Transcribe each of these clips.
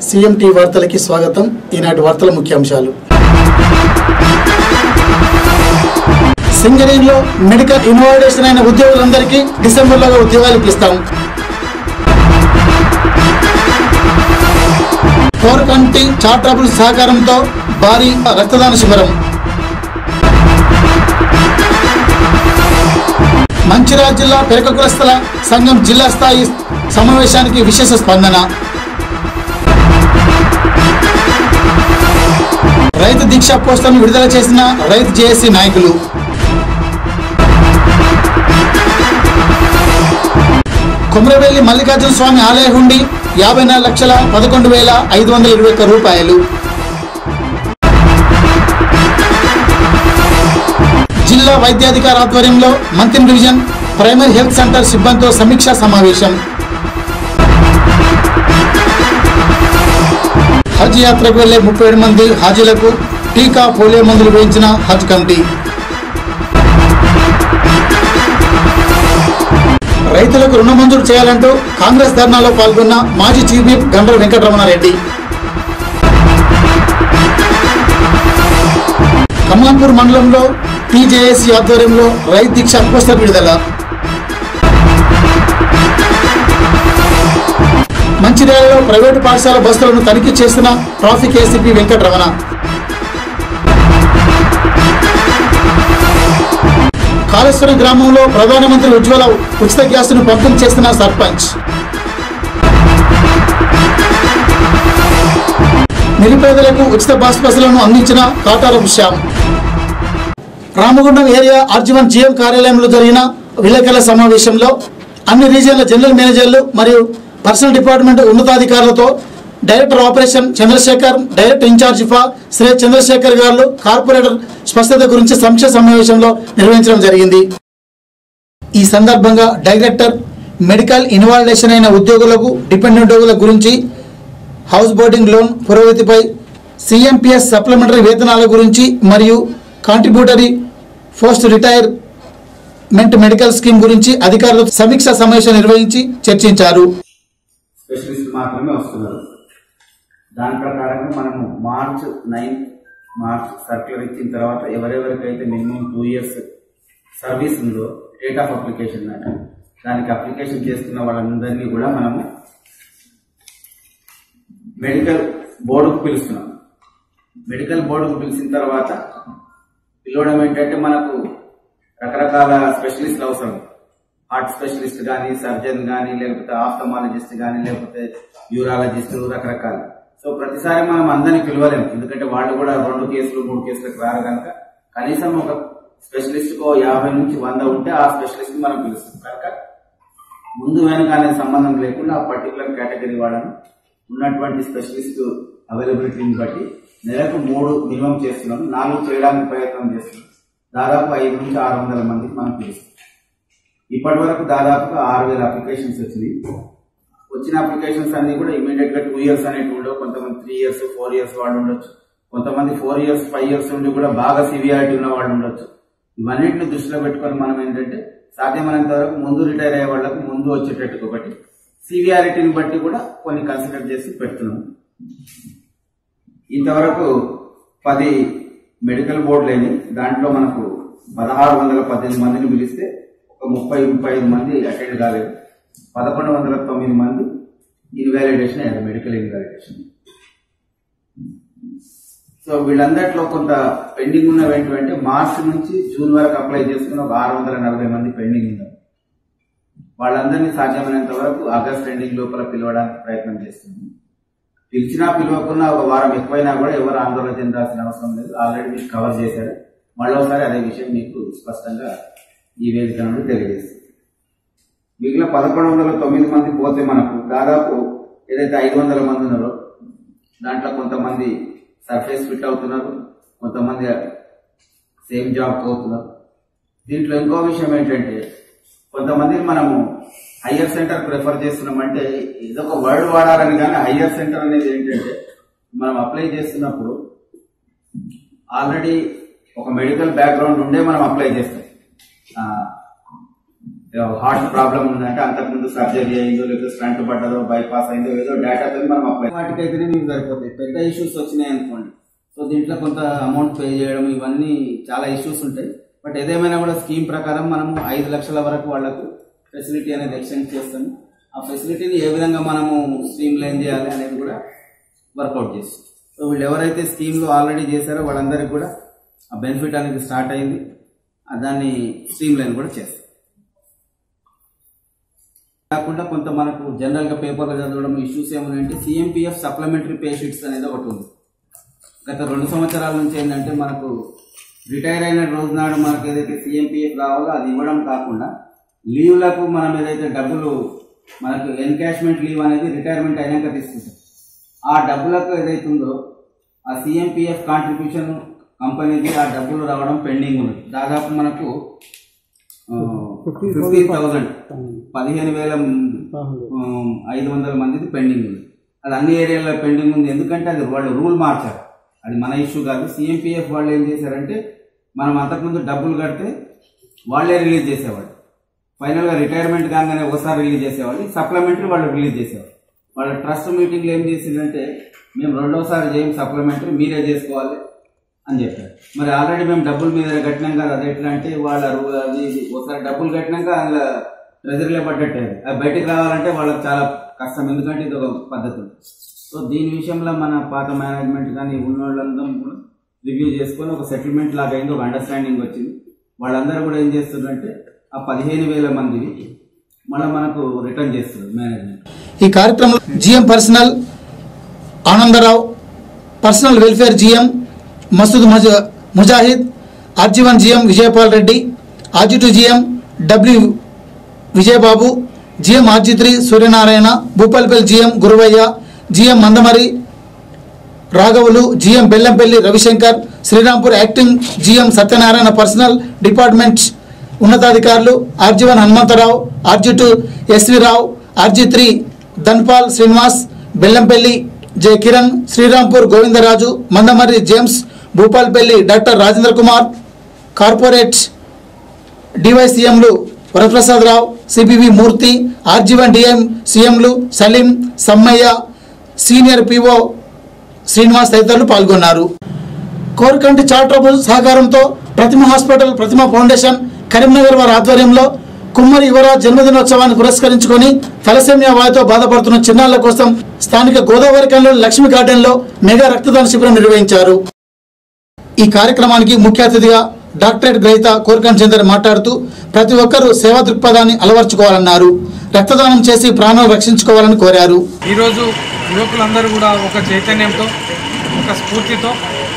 CMT వార్తలకి స్వాగతం ఈనాటి వార్తల ముఖ్యాంశాలు సింగరేణిలో మెడికల్ ఇన్వాల్వేషన్ అయిన ఉద్యోగులందరికీ డిసెంబర్లో ఉద్యోగాలు ఇప్పిస్తాం కోర్ కమిటీ చార్టబుల్ సహకారంతో భారీ రక్తదాన శిబిరం మంచిర్యాల జిల్లా పెరక కులస్తుల సంఘం జిల్లా స్థాయి సమావేశానికి విశేష స్పందన రైతు దీక్షా పోస్టర్ను విడుదల చేసిన రైతు జేఏసీ నాయకులు కుమ్రవేలి మల్లికార్జున స్వామి ఆలయ హుండి యాభై నాలుగు లక్షల పదకొండు వేల ఐదు వందల ఇరవై ఒక్క రూపాయలు జిల్లా వైద్యాధికారి ఆధ్వర్యంలో మంత్రి డివిజన్ ప్రైమరీ హెల్త్ సెంటర్ సిబ్బందితో సమీక్షా సమావేశం హజ్ యాత్రకు వెళ్లే ముప్పై ఏడు మంది హాజీలకు టీకా పోలియో మందులు వేయించిన హజ్ కమిటీ రైతులకు రుణ మంజూరు చేయాలంటూ కాంగ్రెస్ ధర్నాలో పాల్గొన్న మాజీ చీఫ్ విప్ గండ్ర వెంకటరమణారెడ్డి కమలాపూర్ మండలంలో టీజేఏసీ ఆధ్వర్యంలో రైతు దీక్ష పోస్టర్ విడుదల మంచిర్యాలలో ప్రైవేటు పాఠశాల బస్సులను తనిఖీ చేసిన ట్రాఫిక్ ఏసీపీ వెంకటరమణ కాళేశ్వరం గ్రామంలో ప్రధానమంత్రి ఉజ్వల ఉచిత గ్యాస్ను పంపిణీ చేసిన సర్పంచ్ నిరుపేదలకు ఉచిత బస్ బస్సులను అందించిన Katarapu Shyam Ramagundam area RG one GM కార్యాలయంలో జరిగిన విలేకరుల సమావేశంలో అన్ని రీజియన్ల జనరల్ మేనేజర్లు మరియు పర్సనల్ డిపార్ట్మెంట్ ఉన్నతాధికారులతో director operation Chandrashekar director incharge ఫా శ్రీ చంద్రశేఖర్ గారు కార్పొరేటర్ స్పష్టత గురించి సమీక్ష సమావేశంలో నిర్వహించడం జరిగింది ఈ సందర్భంగా డైరెక్టర్ మెడికల్ ఇన్వాల్వేషన్ అయిన ఉద్యోగులకు డిపెండెంట్ ఉద్యోగుల గురించి హౌస్ బోర్డింగ్ లోన్ పురోగతిపై సిఎంపిఎస్ సప్లిమెంటరీ వేతనాల గురించి మరియు contributory post retirement medical scheme గురించి అధికారులతో సమీక్ష సమావేశం నిర్వహించి చర్చించారు స్పెషలిస్ట్ మాత్రమే వస్తున్నారు దాని ప్రకారంగా మనము మార్చ్ నైన్త్ మార్చ్ సర్క్యులర్ ఇచ్చిన తర్వాత ఎవరెవరికైతే మినిమం టూ ఇయర్స్ సర్వీస్ ఉందో డేట్ ఆఫ్ అప్లికేషన్ అట దానికి అప్లికేషన్ చేసుకున్న వాళ్ళందరినీ కూడా మనము మెడికల్ బోర్డుకు పిలుస్తున్నాం మెడికల్ బోర్డుకు పిలిచిన తర్వాత పిలవడం ఏంటంటే మనకు రకరకాల స్పెషలిస్టులు అవసరం హార్ట్ స్పెషలిస్ట్ కానీ సర్జన్ కానీ లేకపోతే ఆఫ్థమాలజిస్ట్ కానీ లేకపోతే యూరాలజిస్ట్ రకరకాల సో ప్రతిసారి మనం అందరినీ పిలవలేము ఎందుకంటే వాళ్ళు కూడా రెండు కేసులు మూడు కేసులకు రారు కనుక కనీసం ఒక స్పెషలిస్ట్ కో యాభై నుంచి వంద ఉంటే ఆ స్పెషలిస్ట్ మనం పిలుస్తాం కనుక ముందు వెనక అనే సంబంధం లేకుండా ఆ పర్టికులర్ కేటగిరీ వాళ్ళను ఉన్నటువంటి స్పెషలిస్ట్ అవైలబిలిటీని బట్టి నెలకు మూడు మినిమం చేస్తున్నాం నాలుగు చేయడానికి ప్రయత్నం చేస్తున్నాం దాదాపు ఐదు నుంచి ఆరు వందల మందికి మనం పిలుస్తాం ఇప్పటి వరకు దాదాపుగా ఆరు వేల అప్లికేషన్స్ వచ్చినాయి వచ్చిన అప్లికేషన్స్ అన్ని కూడా ఇమీడియట్ గా టూ ఇయర్స్ అనేవి ఉండవు కొంతమంది త్రీ ఇయర్స్ ఫోర్ ఇయర్స్ వాళ్ళు ఉండొచ్చు కొంతమంది ఫోర్ ఇయర్స్ ఫైవ్ ఇయర్స్ ఉండి కూడా బాగా సివియారిటీ ఉన్న వాళ్ళు ఉండొచ్చు ఇవన్నిటిని దృష్టిలో పెట్టుకొని మనం ఏంటంటే సాధ్యమైనంత వరకు ముందు రిటైర్ అయ్యే వాళ్ళకు ముందు వచ్చేటట్టు ఒకటి సివియారిటీని బట్టి కూడా కొన్ని కన్సిడర్ చేసి పెడుతున్నాం ఇంతవరకు పది మెడికల్ బోర్డులు అయినాయి దాంట్లో మనకు పదహారు వందల పద్దెనిమిది మందిని పిలిస్తే ఒక ముప్పై ముప్పై ఐదు మంది అటెండ్ కాలేదు పదకొండు వందల తొమ్మిది మంది ఇన్వాలిడేషన్ అయ్యారు మెడికల్ ఇన్వాలిడేషన్ సో వీళ్ళందరిలో కొంత పెండింగ్ ఉన్నవి ఏంటంటే మార్చ్ నుంచి జూన్ వరకు అప్లై చేసుకున్న ఒక ఆరు వందల నలభై మంది పెండింగ్ ఉన్నారు వాళ్ళందరినీ సాధ్యమైనంత వరకు ఆగస్ట్ ఎండింగ్ లోపల పిలవడానికి ప్రయత్నం చేస్తున్నాం పిలిచినా పిలవకున్నా ఒక వారం ఎక్కువైనా కూడా ఎవరు ఆందోళన చెందాల్సిన అవసరం లేదు ఆల్రెడీ మీకు కవర్ చేశారు మళ్ళీ ఒకసారి అదే విషయం మీకు స్పష్టంగా ఈ వేదిక నుండి తెలియజేస్తుంది మిగిలిన పదకొండు వందల తొమ్మిది మంది పోతే మనకు దాదాపు ఏదైతే ఐదు వందల మంది ఉన్నారో దాంట్లో కొంతమంది సర్ఫేస్ ఫిట్ అవుతున్నారు కొంతమంది సేమ్ జాబ్ పోతున్నారు దీంట్లో ఇంకో విషయం ఏంటంటే కొంతమందిని మనము హయ్యర్ సెంటర్ ప్రిఫర్ చేస్తున్నామంటే ఏదో ఒక వర్డ్ వాడాలని కానీ హయ్యర్ సెంటర్ అనేది ఏంటంటే మనం అప్లై చేస్తున్నప్పుడు ఆల్రెడీ ఒక మెడికల్ బ్యాక్గ్రౌండ్ ఉండే మనం అప్లై చేస్తాం ఆ, హార్ట్ ప్రాబ్లం ఉందంటే అంతకుముందు సర్జరీ అయిందో లేకపోతే స్టంట్ పడ్డదో బైపాస్ అయిందో ఏదో డేటాతో మనం అప్లై వాటికైతేనే మీకు సరిపోతాయి పెద్ద ఇష్యూస్ వచ్చినాయి అనుకోండి సో దీంట్లో కొంత అమౌంట్ పే చేయడం ఇవన్నీ చాలా ఇష్యూస్ ఉంటాయి బట్ ఏదేమైనా కూడా స్కీమ్ ప్రకారం మనము ఐదు లక్షల వరకు వాళ్లకు ఫెసిలిటీ అనేది ఎక్స్టెండ్ చేస్తాము ఆ ఫెసిలిటీని ఏ విధంగా మనము స్ట్రీమ్ లైన్ చేయాలి అనేది కూడా వర్కౌట్ చేస్తాం సో వీళ్ళు ఎవరైతే స్కీమ్లో ఆల్రెడీ చేశారో వాళ్ళందరికీ కూడా ఆ బెనిఫిట్ అనేది స్టార్ట్ అయింది ఆ దాన్ని స్ట్రీమ్ లైన్ కూడా చేస్తాం కాకుండా కొంత మనకు జనరల్ గా పేపర్లో చదవడం ఇష్యూస్ ఏమన్నాయంటే సిఎంపిఎఫ్ సప్లిమెంటరీ పే షీట్స్ అనేది ఒకటి ఉంది గత రెండు సంవత్సరాల నుంచి ఏంటంటే మనకు రిటైర్ అయిన రోజు నాడు మనకు ఏదైతే సిఎంపిఎఫ్ రావాలో అది ఇవ్వడం కాకుండా లీవ్లకు మనం ఏదైతే డబ్బులు మనకు ఎన్కాష్మెంట్ లీవ్ అనేది రిటైర్మెంట్ అయినాక తీసుకుంటాం ఆ డబ్బులకు ఏదైతే ఉందో ఆ సిఎంపిఎఫ్ కాంట్రిబ్యూషన్ కంపెనీకి ఆ డబ్బులు రావడం పెండింగ్ ఉన్నది దాదాపు మనకు ఫిఫ్టీ థౌసండ్ పదిహేను వేల ఉమ్, ఐదు వందల మందిది పెండింగ్ ఉంది అది అన్ని ఏరియాలో పెండింగ్ ఉంది ఎందుకంటే అది వాళ్ళు రూల్ మార్చారు అది మన ఇష్యూ కాదు సిఎంపిఎఫ్ వాళ్ళు ఏం చేశారంటే మనం అంతకుముందు డబ్బులు కడితే వాళ్ళే రిలీజ్ చేసేవాళ్ళు ఫైనల్గా రిటైర్మెంట్ కాగానే ఒకసారి రిలీజ్ చేసేవాళ్ళు సప్లిమెంటరీ వాళ్ళు రిలీజ్ చేసేవాళ్ళు వాళ్ళ ట్రస్ట్ మీటింగ్లో ఏం చేసిందంటే మేము రెండోసారి చేయం సప్లిమెంటరీ మీరే చేసుకోవాలి అని చెప్పారు మరి ఆల్రెడీ మేము డబ్బులు మీద కట్టినాం కదా అది ఎట్లా అంటే వాళ్ళ రు- అది ఇది ఒకసారి డబ్బులు కట్టినాక అందులో ట్రెజరీలో పడ్డట్టే అది. అది బయటికి రావాలంటే వాళ్ళకి చాలా కష్టం ఎందుకంటే ఇది ఒక పద్ధతి సో దీని విషయంలో మన పాత మేనేజ్మెంట్ కానీ ఉన్న వాళ్ళందరం కూడా రివ్యూ చేసుకొని ఒక సెటిల్మెంట్ లాగా అయింది ఒక అండర్స్టాండింగ్ వచ్చింది వాళ్ళందరూ కూడా ఏం చేస్తున్నారంటే ఆ పదిహేను వేల మందిని మళ్ళీ మనకు రిటర్న్ చేస్తారు మేనేజ్మెంట్ ఈ కార్యక్రమంలో GM personal Anandarao personal welfare GM Masood మజ Mujahid RG one GM Vijayapal Reddy RG GM W Vijayababu GM RG three Suryanarayana Bhupalpally GM Guruvaiah GM Mandamarri రాఘవులు GM Bellampalli Ravishankar Srirampur acting GM Satyanarayana personal department ఉన్నతాధికారులు RG one Hanumantharao RG two SV Rao RG three Dhanpal Srinivas Bellampalli J Kiran Srirampur Govindaraju Mandamarri James Bhupalpally doctor Rajendra Kumar corporate డివైసీఎంలు Varaprasadarao CBV Murthy RG one DM సీఎంలు Saleem Sammaiah senior PO Srinivas తదితరులు పాల్గొన్నారు Korikanti charitable సహకారంతో Prathima hospital Prathima foundation Karimnagar వారి ఆధ్వర్యంలో కుమ్మరి యువరాజ్ జన్మదినోత్సవాన్ని పురస్కరించుకొని తలసేమియా వ్యాధితో బాధపడుతున్న చిన్నారుల కోసం స్థానిక గోదావరి కల్లో లక్ష్మీ గార్డెన్లో మెగా రక్తదాన శిబిరం నిర్వహించారు ఈ కార్యక్రమానికి ముఖ్య అతిథిగా డాక్టరేట్ గ్రహీత కోరికంటి చందర్ మాట్లాడుతూ ప్రతి ఒక్కరూ సేవా దృక్పథాన్ని అలవర్చుకోవాలన్నారు రక్తదానం చేసి ప్రాణాలు రక్షించుకోవాలని కోరారు ఈరోజు యువకులందరూ కూడా ఒక చైతన్యంతో ఒక స్ఫూర్తితో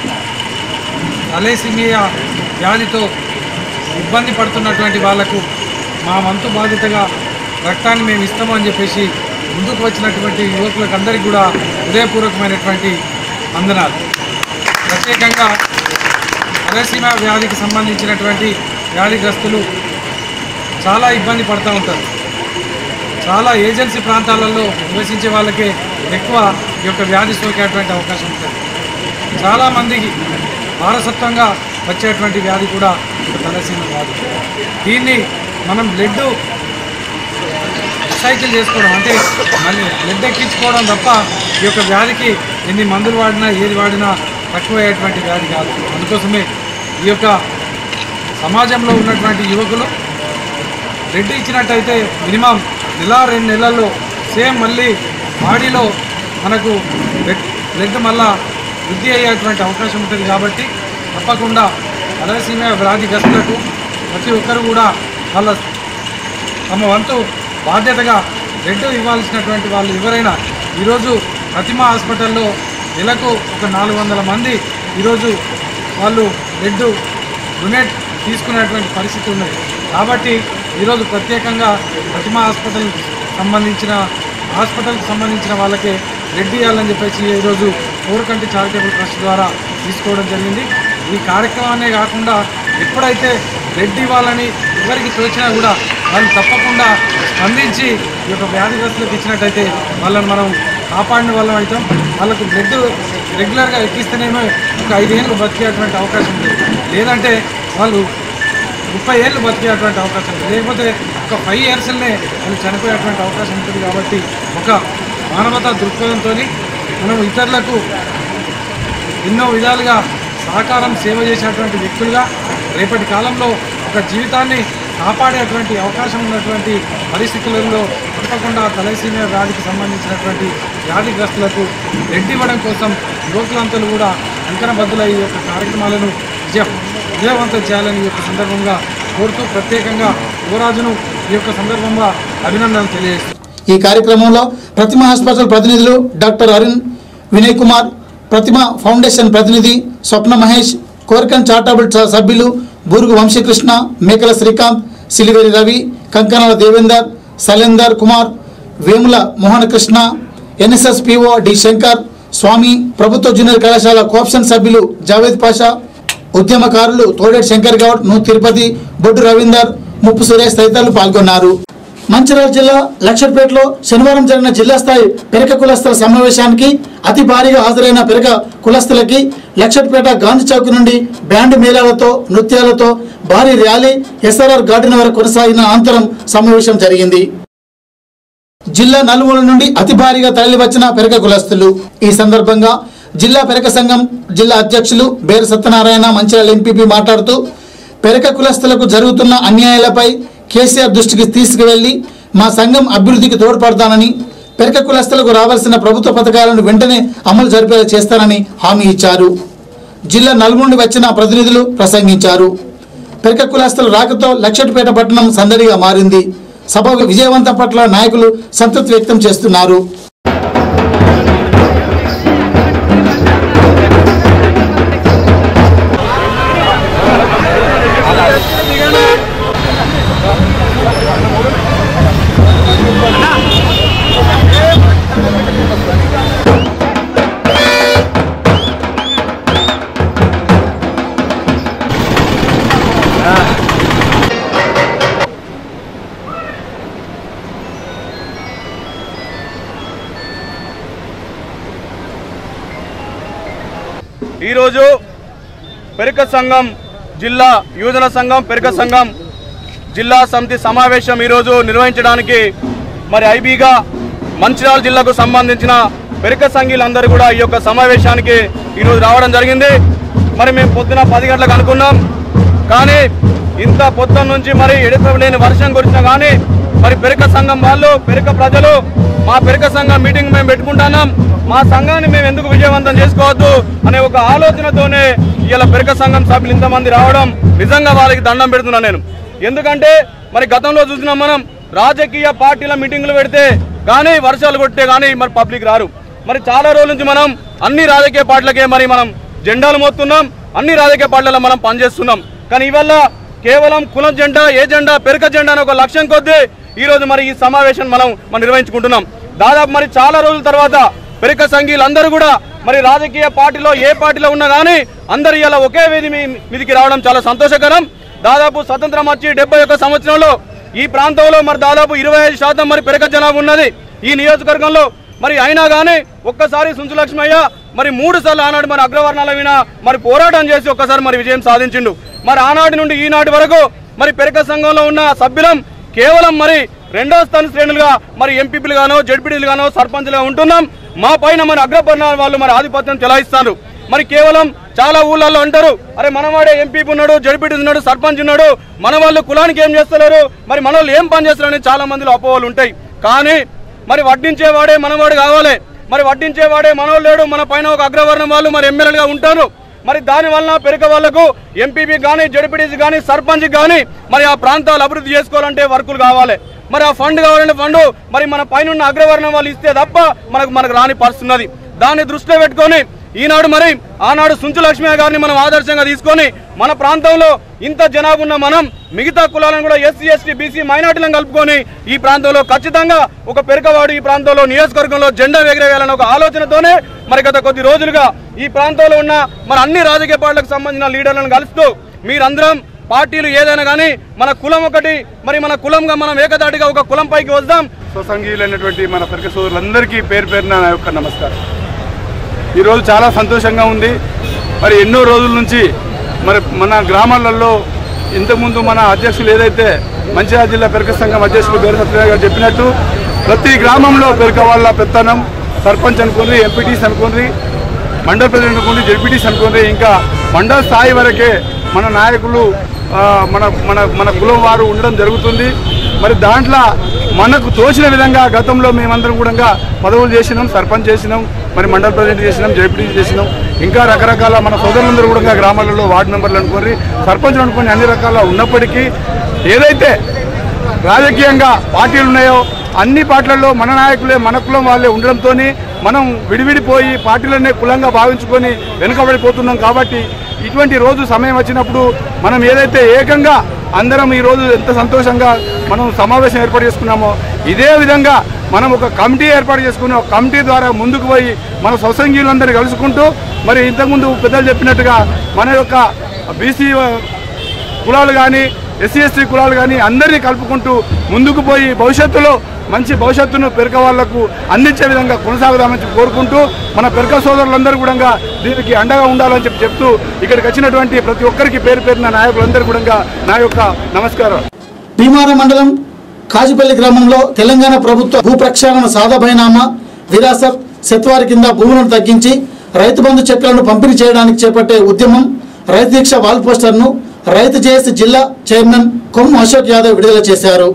అలేసిమియా వ్యాధితో ఇబ్బంది పడుతున్నటువంటి వాళ్లకు మా వంతు బాధ్యతగా రక్తాన్ని మేము ఇస్తాము అని చెప్పేసి ముందుకు వచ్చినటువంటి యువకులకు అందరికీ కూడా హృదయపూర్వకమైనటువంటి వందనాలు ప్రత్యేకంగా అలసీమ వ్యాధికి సంబంధించినటువంటి వ్యాధిగ్రస్తులు చాలా ఇబ్బంది పడుతూ ఉంటారు చాలా ఏజెన్సీ ప్రాంతాలలో నివసించే వాళ్ళకే ఎక్కువ ఈ యొక్క వ్యాధి సోకేటువంటి అవకాశం ఉంటుంది చాలామందికి వారసత్వంగా వచ్చేటువంటి వ్యాధి కూడా ఒక తలసీమ వ్యాధి దీన్ని మనం బ్లడ్ సైకిల్ చేసుకోవడం అంటే మళ్ళీ బ్లడ్ ఎక్కించుకోవడం తప్ప ఈ యొక్క వ్యాధికి ఎన్ని మందులు వాడినా ఏది వాడినా తక్కువయ్యేటువంటి వ్యాధి కాదు అందుకోసమే ఈ యొక్క సమాజంలో ఉన్నటువంటి యువకులు రెడ్డి ఇచ్చినట్టయితే మినిమం నెల రెండు నెలల్లో సేమ్ మళ్ళీ బాడీలో మనకు బ్లడ్ బ్లడ్ మళ్ళా వృద్ధి అయ్యేటువంటి అవకాశం ఉంటుంది కాబట్టి తప్పకుండా అలసీమ వ్యాధిగ్రస్తులకు ప్రతి ఒక్కరు కూడా వాళ్ళ తమ వంతు బాధ్యతగా బ్లడ్ ఇవ్వాల్సినటువంటి వాళ్ళు ఎవరైనా ఈరోజు ప్రతిమ హాస్పిటల్లో నెలకు ఒక నాలుగు వందల మంది ఈరోజు వాళ్ళు బ్లడ్ డొనేట్ తీసుకునేటువంటి పరిస్థితి ఉన్నది కాబట్టి ఈరోజు ప్రత్యేకంగా ప్రతిమ హాస్పిటల్ సంబంధించిన హాస్పిటల్కి సంబంధించిన వాళ్ళకే బ్లడ్ ఇవ్వాలని చెప్పేసి ఈరోజు కోరకంటి చారిటబుల్ ట్రస్ట్ ద్వారా తీసుకోవడం జరిగింది ఈ కార్యక్రమాన్నే కాకుండా ఎప్పుడైతే బ్లడ్ ఇవ్వాలని ఎవరికి తోచినా కూడా వాళ్ళు తప్పకుండా స్పందించి ఈ యొక్క వ్యాధిగ్రస్తులకు ఇచ్చినట్టయితే వాళ్ళని మనం కాపాడిన వాళ్ళం అవుతాం వాళ్ళకు బ్లడ్ రెగ్యులర్గా ఎక్కిస్తేనేమో ఒక ఐదేళ్ళు బతికేటువంటి అవకాశం ఉంది లేదంటే వాళ్ళు ముప్పై ఏళ్ళు బతికేటువంటి అవకాశం ఉంది లేకపోతే ఒక ఫైవ్ ఇయర్స్లోనే వాళ్ళు చనిపోయేటువంటి అవకాశం ఉంటుంది కాబట్టి ఒక మానవతా దృక్పథంతో మనం ఇతరులకు ఎన్నో విధాలుగా సహకారం సేవ చేసేటువంటి వ్యక్తులుగా రేపటి కాలంలో ఒక జీవితాన్ని కాపాడేటువంటి అవకాశం ఉన్నటువంటి పరిస్థితులలో తప్పకుండా తలసీమియా వ్యాధికి సంబంధించినటువంటి వ్యాధిగ్రస్తులకు బ్లడ్ ఇవ్వడం కోసం యువకులంతా కూడా అంకణబద్దుల ఈ యొక్క కార్యక్రమాలను విజయ విజయవంతం చేయాలని ఈ యొక్క సందర్భంగా కోరుతూ ప్రత్యేకంగా యువరాజును ఈ యొక్క సందర్భంగా అభినందనలు తెలియజేస్తున్నాను ఈ కార్యక్రమంలో ప్రతిమ హాస్పిటల్ ప్రతినిధులు డాక్టర్ అరుణ్ వినయ్ కుమార్ ప్రతిమ ఫౌండేషన్ ప్రతినిధి స్వప్న మహేష్ కోరికన్ చారిటబుల్ ట్ర- సభ్యులు Burugu Vamsikrishna Mekala Srikanth Siliveri Ravi Kankanala Devender Shailender Kumar Vemula Mohanakrishna NSS PO D Shankar Swamy ప్రభుత్వ జూనియర్ కళాశాల కోఆప్షన్ సభ్యులు జావేద్ పాషా ఉద్యమకారులు తోడేటి శంకర్ గౌడ్ ను తిరుపతి బొడ్డు రవీందర్ ముప్పు సురేష్ తదితరులు పాల్గొన్నారు మంచిర్యాల జిల్లా లక్షపేటలో శనివారం జరిగిన జిల్లా స్థాయి పెరక కులస్తుల సమావేశానికి అతి భారీగా హాజరైన పెరక కులస్తులకి లక్షపేట గాంధీ చౌక్ నుండి బ్యాండ్ మేళాలతో నృత్యాలతో భారీ ర్యాలీ ఎస్ఆర్ఆర్ గార్డెన్ వరకు కొనసాగిన అనంతరం సమావేశం జరిగింది జిల్లా నలుమూల నుండి అతి భారీగా తరలివచ్చిన పెరక కులస్తులు ఈ సందర్భంగా జిల్లా పెరక సంఘం జిల్లా అధ్యక్షులు బేర సత్యనారాయణ మంచిర్యాల ఎంపీపీ మాట్లాడుతూ పెరక కులస్తులకు జరుగుతున్న అన్యాయాలపై కేసీఆర్ దృష్టికి తీసుకువెళ్లి మా సంఘం అభివృద్ధికి తోడ్పడతానని పెరక కులస్తులకు రావాల్సిన ప్రభుత్వ పథకాలను వెంటనే అమలు జరిపేలా చేస్తానని హామీ ఇచ్చారు జిల్లా నలుమూల వచ్చిన ప్రతినిధులు ప్రసంగించారు పెరక కులస్తుల రాకతో లక్షటిపేట పట్టణం సందడిగా మారింది సభ విజయవంతం పట్ల నాయకులు సంతృప్తి వ్యక్తం చేస్తున్నారు ఈరోజు పెరక సంఘం జిల్లా యువజన సంఘం పెరక సంఘం జిల్లా సమితి సమావేశం ఈరోజు నిర్వహించడానికి మరి ఐబీగా మంచిర్యాల జిల్లాకు సంబంధించిన పెరక సంఘీలందరూ కూడా ఈ యొక్క సమావేశానికి ఈరోజు రావడం జరిగింది మరి మేము పొద్దున పది గంటలకు అనుకున్నాం కానీ ఇంత పొద్దున్న నుంచి మరి ఎడతలేని వర్షం కురిసినా కానీ మరి పెరక సంఘం వాళ్ళు పెరక ప్రజలు మా పెరక సంఘం మీటింగ్ మేము పెట్టుకుంటున్నాం మా సంఘాన్ని మేము ఎందుకు విజయవంతం చేసుకోవద్దు అనే ఒక ఆలోచనతోనే ఇలా పెరక సంఘం సభ్యులు ఇంతమంది రావడం నిజంగా వాళ్ళకి దండం పెడుతున్నాను నేను ఎందుకంటే మరి గతంలో చూసినాం మనం రాజకీయ పార్టీల మీటింగ్లు పెడితే కానీ వర్షాలు కొట్టే కానీ మరి పబ్లిక్ రారు మరి చాలా రోజుల నుంచి మనం అన్ని రాజకీయ పార్టీలకే మరి మనం జెండాలు మోస్తున్నాం అన్ని రాజకీయ పార్టీలలో మనం పనిచేస్తున్నాం కానీ ఇవల్ల కేవలం కులం జెండా ఏ జెండా పెరక జెండా అనే ఒక లక్ష్యం కొద్దీ ఈ రోజు మరి ఈ సమావేశం మనం మనం నిర్వహించుకుంటున్నాం దాదాపు మరి చాలా రోజుల తర్వాత పెరక సంఘీలందరూ కూడా మరి రాజకీయ పార్టీలో ఏ పార్టీలో ఉన్నా కానీ అందరు ఇలా ఒకే వేది మీ- మీదికి రావడం చాలా సంతోషకరం దాదాపు స్వతంత్రం వచ్చి డెబ్బై ఒక్క సంవత్సరంలో ఈ ప్రాంతంలో మరి దాదాపు ఇరవై ఐదు శాతం మరి పెరక జనాభా ఉన్నది ఈ నియోజకవర్గంలో మరి అయినా కానీ ఒక్కసారి సుంచులక్ష్మయ్య మరి మూడు సార్లు ఆనాడు మరి అగ్రవర్ణాల విన మరి పోరాటం చేసి ఒక్కసారి మరి విజయం సాధించిండు మరి ఆనాటి నుండి ఈనాటి వరకు మరి పెరక సంఘంలో ఉన్న సభ్యులం కేవలం మరి రెండో స్థాన శ్రేణులుగా మరి ఎంపీపీలు గానో జడ్పీటీలు గానో సర్పంచ్లుగా ఉంటున్నాం మా పైన మరి అగ్రవర్ణాల వాళ్ళు మరి ఆధిపత్యం చెలాయిస్తారు మరి కేవలం చాలా ఊళ్ళల్లో అంటారు అరే మనవాడే ఎంపీ ఉన్నాడు జడ్పీటీ ఉన్నాడు సర్పంచ్ ఉన్నాడు మన వాళ్ళు కులానికి ఏం చేస్తున్నారు మరి మన వాళ్ళు ఏం పని చేస్తారని చాలా మందిలో అపోహలు ఉంటాయి కానీ మరి వడ్డించేవాడే మనవాడు కావాలి మరి వడ్డించేవాడే మనోళ్ళు లేడు మన పైన ఒక అగ్రవర్ణం వాళ్ళు మరి ఎమ్మెల్యేలుగా ఉంటారు మరి దాని వలన పెరక వాళ్లకు ఎంపీపీ కానీ జడ్పీటీసీ కానీ సర్పంచ్ కానీ మరి ఆ ప్రాంతాలు అభివృద్ధి చేసుకోవాలంటే వర్కులు కావాలి మరి ఆ ఫండ్ కావాలంటే ఫండ్ మరి మన పైన ఉన్న అగ్రవర్ణం వాళ్ళు ఇస్తే తప్ప మనకు మనకు రాని పరిస్థితి ఉన్నది దాన్ని దృష్టిలో పెట్టుకొని ఈనాడు మరి ఆనాడు సుంచు లక్ష్మీ గారిని మనం ఆదర్శంగా తీసుకొని మన ప్రాంతంలో ఇంత జనాభా ఉన్న మనం మిగతా కులాలను కూడా ఎస్సీ ఎస్టీ బీసీ మైనార్టీలను కలుపుకొని ఈ ప్రాంతంలో ఖచ్చితంగా ఒక పెరకవాడు ఈ ప్రాంతంలో నియోజకవర్గంలో జెండా ఎగరేయాలన్న ఒక ఆలోచనతోనే మరి గత కొద్ది రోజులుగా ఈ ప్రాంతంలో ఉన్న మన అన్ని రాజకీయ పార్టీలకు సంబంధించిన లీడర్లను కలుస్తూ మీరందరం పార్టీలు ఏదైనా కానీ మన కులం ఒకటి మరి మన కులంగా మనం ఏకదాటిగా ఒక కులం పైకి వద్దాం స్వసంఘీయులైనటువంటి మన పరిక సోదరులందరికీ పేరు పేరున నా యొక్క నమస్కారం ఈరోజు చాలా సంతోషంగా ఉంది మరి ఎన్నో రోజుల నుంచి మరి మన గ్రామాలలో ఇంతకుముందు మన అధ్యక్షులు ఏదైతే మంచిర్యాల జిల్లా పెరక సంఘం అధ్యక్షులు బేర సత్యనారాయణ గారు చెప్పినట్టు ప్రతి గ్రామంలో పెరక వాళ్ళ పెత్తనం సర్పంచ్ అనుకోండి ఎంపీటీస్ అనుకోండి మండల ప్రెసిడెంట్ అనుకోండి జడ్పీటీస్ అనుకోండి ఇంకా మండల స్థాయి వరకే మన నాయకులు ఆ, మన మన మన కులం వారు ఉండడం జరుగుతుంది మరి దాంట్లో మనకు తోచిన విధంగా గతంలో మేమందరం కూడా పదవులు చేసినాం సర్పంచ్ చేసినాం మరి మండల ప్రెసిడెంట్ చేసినాం జడ్పీటీ చేసినాం ఇంకా రకరకాల మన సోదరులందరూ కూడా గ్రామాలలో వార్డు మెంబర్లు అనుకోని సర్పంచ్లు అనుకోని అన్ని రకాల ఉన్నప్పటికీ ఏదైతే రాజకీయంగా పార్టీలు ఉన్నాయో అన్ని పార్టీలలో మన నాయకులే మన కులం వాళ్ళే ఉండడంతో మనం విడివిడిపోయి పార్టీలనే కులంగా భావించుకొని వెనుకబడిపోతున్నాం కాబట్టి ఇటువంటి రోజు సమయం వచ్చినప్పుడు మనం ఏదైతే ఏకంగా అందరం ఈ రోజు ఎంత సంతోషంగా మనం సమావేశం ఏర్పాటు చేసుకున్నామో ఇదే విధంగా మనం ఒక కమిటీ ఏర్పాటు చేసుకుని ఒక కమిటీ ద్వారా ముందుకు పోయి మన స్వసంఘీయులందరినీ కలుసుకుంటూ మరి ఇంతకుముందు పెద్దలు చెప్పినట్టుగా మన యొక్క బీసీ కులాలు కానీ ఎస్సీ ఎస్టీ కులాలు కానీ అందరినీ కలుపుకుంటూ ముందుకు పోయి భవిష్యత్తులో మంచి భవిష్యత్తును పెరక వాళ్లకు అందించే విధంగా కొనసాగుదామని చెప్పి కోరుకుంటూ మన పెరక సోదరులందరూ కూడా దీనికి అండగా ఉండాలని చెప్పి చెప్తూ ఇక్కడికి వచ్చినటువంటి ప్రతి ఒక్కరికి పేరు పేరున నాయకులందరూ కూడా నా యొక్క నమస్కారం భీమారం మండలం కాజిపల్లి గ్రామంలో తెలంగాణ ప్రభుత్వ భూ ప్రక్షాళన సాదాబైనామా విరాసత్ సెత్వారి కింద భూములను తగ్గించి రైతు బంధు చెక్కులను పంపిణీ చేయడానికి చేపట్టే ఉద్యమం రైతు దీక్ష వాల్ పోస్టర్ను రైతు జేఏసీ జిల్లా చైర్మన్ కొమ్ము అశోక్ యాదవ్ విడుదల చేశారు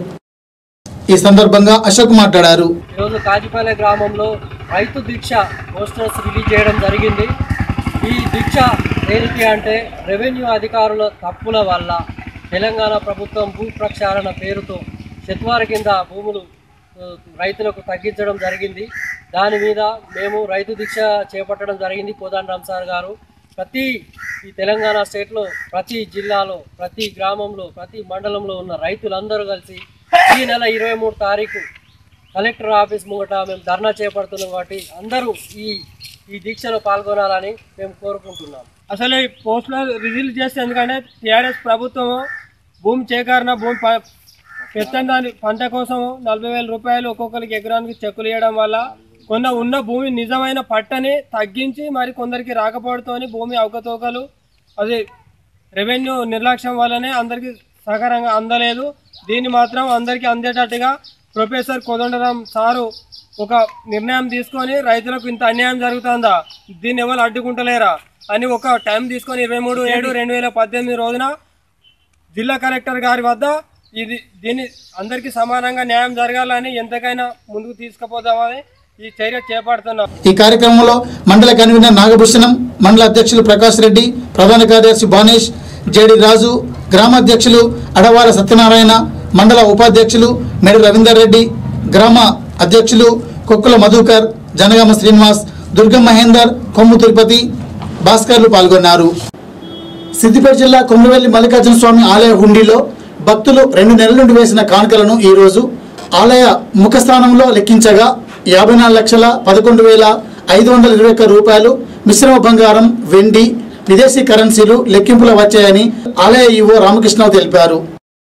ఈ సందర్భంగా అశోక్ మాట్లాడారు ఈరోజు కాజిపల్లె గ్రామంలో రైతు దీక్ష పోస్టర్స్ రిలీజ్ చేయడం జరిగింది ఈ దీక్ష దేనికి అంటే రెవెన్యూ అధికారుల తప్పుల వల్ల తెలంగాణ ప్రభుత్వం భూ ప్రక్షాళన పేరుతో శత్వారి కింద భూములు ఆ, రైతులకు తగ్గించడం జరిగింది దాని మీద మేము రైతు దీక్ష చేపట్టడం జరిగింది కోదండరామ్ సార్ గారు ప్రతి ఈ తెలంగాణ స్టేట్లో ప్రతి జిల్లాలో ప్రతి గ్రామంలో ప్రతి మండలంలో ఉన్న రైతులందరూ కలిసి ఈ నెల ఇరవై మూడు తారీఖు కలెక్టర్ ఆఫీస్ ముంగట మేము ధర్నా చేపడుతున్నాం కాబట్టి అందరూ ఈ ఈ దీక్షలో పాల్గొనాలని మేము కోరుకుంటున్నాం అసలు ఈ పోస్టులు రిలీజ్ చేస్తే ఎందుకంటే టీఆర్ఎస్ ప్రభుత్వం భూమి చేకరణ భూమి ప- పెత్తందాని పంట కోసం నలభై వేల రూపాయలు ఒక్కొక్కరికి ఎకరానికి చెక్కులు ఇవ్వడం వల్ల కొన్న ఉన్న భూమి నిజమైన పట్టని తగ్గించి మరి కొందరికి రాకపోవడంతో భూమి అవకతవకలు అది రెవెన్యూ నిర్లక్ష్యం వల్లనే అందరికీ సహకారంగా అందలేదు దీన్ని మాత్రం అందరికీ అందేటట్టుగా ప్రొఫెసర్ కోదండరాం సారు ఒక నిర్ణయం తీసుకొని రైతులకు ఇంత అన్యాయం జరుగుతుందా దీన్ని ఎవరు అడ్డుకుంటలేరా అని ఒక టైం తీసుకొని ఇరవై మూడు ఏడు రెండు వేల పద్దెనిమిది రోజున జిల్లా కలెక్టర్ గారి వద్ద ఇది దీన్ని అందరికీ సమానంగా న్యాయం జరగాలని ఎంతకైనా ముందుకు తీసుకుపోదామని ఈ చర్య చేపడుతున్నాం ఈ కార్యక్రమంలో మండల కన్వీనర్ నాగభూషణం మండల అధ్యక్షులు ప్రకాష్ రెడ్డి ప్రధాన కార్యదర్శి బానేష్ జేడి రాజు గ్రామాధ్యక్షులు అడవాల సత్యనారాయణ మండల ఉపాధ్యక్షులు మెడి రవీందర్ రెడ్డి గ్రామ అధ్యక్షులు కొక్కుల మధుకర్ జనగామ శ్రీనివాస్ దుర్గం మహేందర్ కొమ్ము తిరుపతి భాస్కర్లు పాల్గొన్నారు సిద్దిపేట జిల్లా కొమ్మరవెల్లి మల్లికార్జున స్వామి ఆలయ హుండీలో భక్తులు రెండు నెలల నుండి వేసిన కానుకలను ఈ రోజు ఆలయ ముఖస్థానంలో లెక్కించగా యాభై నాలుగు లక్షల పదకొండు వేల ఐదు వందల ఇరవై ఒక్క రూపాయలు మిశ్రమ బంగారం వెండి విదేశీ కరెన్సీలు లెక్కింపులో వచ్చాయని ఆలయ ఈవో రామకృష్ణరావు తెలిపారు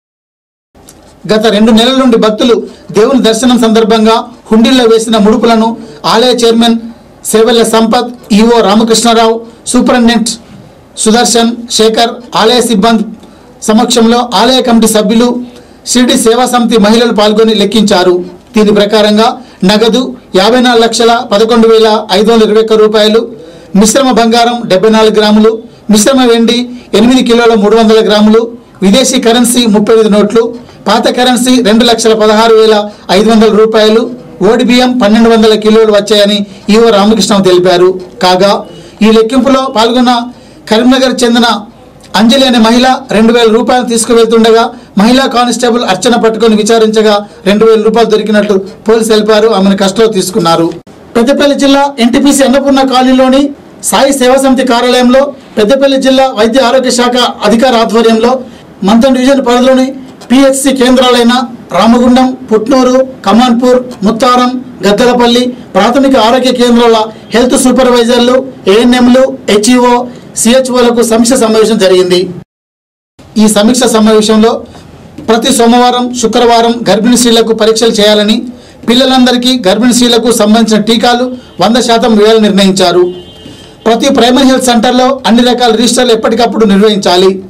గత రెండు నెలల నుండి భక్తులు దేవుని దర్శనం సందర్భంగా హుండీల్లో వేసిన ముడుపులను ఆలయ chairman Sevalla Sampath EO Ramakrishnarao superintendent Sudarshan Shekar ఆలయ సిబ్బంది సమక్షంలో ఆలయ కమిటీ సభ్యులు షిరిడి సేవా సమితి మహిళలు పాల్గొని లెక్కించారు దీని ప్రకారంగా నగదు యాభై నాలుగు లక్షల పదకొండు వేల ఐదు వందల ఇరవై ఒక్క రూపాయలు మిశ్రమ బంగారం డెబ్బై నాలుగు గ్రాములు మిశ్రమ వెండి ఎనిమిది కిలోల మూడు వందల గ్రాములు విదేశీ కరెన్సీ ముప్పై ఐదు నోట్లు పాత కరెన్సీ రెండు లక్షల పదహారు వేల ఐదు వందల రూపాయలు ఓడి బియ్యం పన్నెండు వందల కిలోలు వచ్చాయని ఈవో రామకృష్ణ తెలిపారు కాగా ఈ లెక్కింపులో పాల్గొన్న కరీంనగర్ చెందిన అంజలి అనే మహిళ రెండు వేల రూపాయలు తీసుకువెళ్తుండగా మహిళా కానిస్టేబుల్ అర్చన పట్టుకొని విచారించగా రెండు వేల రూపాయలు దొరికినట్లు పోలీసు తెలిపారు ఆమెను కస్టడీలో తీసుకున్నారు పెద్దపల్లి జిల్లా ఎన్టీపీసీ అన్నపూర్ణ కాలనీలోని సాయి సేవా సమితి కార్యాలయంలో పెద్దపల్లి జిల్లా వైద్య ఆరోగ్య శాఖ అధికార ఆధ్వర్యంలో మంతం డివిజన్ పరిధిలోని పిహెచ్సి కేంద్రాలైన రామగుండం పుట్నూరు కమాన్పూర్ ముత్తారం గద్దలపల్లి ప్రాథమిక ఆరోగ్య కేంద్రాల హెల్త్ సూపర్వైజర్లు ఏఎన్ఎంలు హెచ్ఈఓ సిహెచ్ఓలకు సమీక్ష సమావేశం జరిగింది ఈ సమీక్ష సమావేశంలో ప్రతి సోమవారం శుక్రవారం గర్భిణీ స్త్రీలకు పరీక్షలు చేయాలని పిల్లలందరికీ గర్భిణీ స్త్రీలకు సంబంధించిన టీకాలు వంద శాతం వేయాలని నిర్ణయించారు ప్రతి ప్రైమరీ హెల్త్ సెంటర్లో అన్ని రకాల రిజిస్టర్లు ఎప్పటికప్పుడు నిర్వహించాలి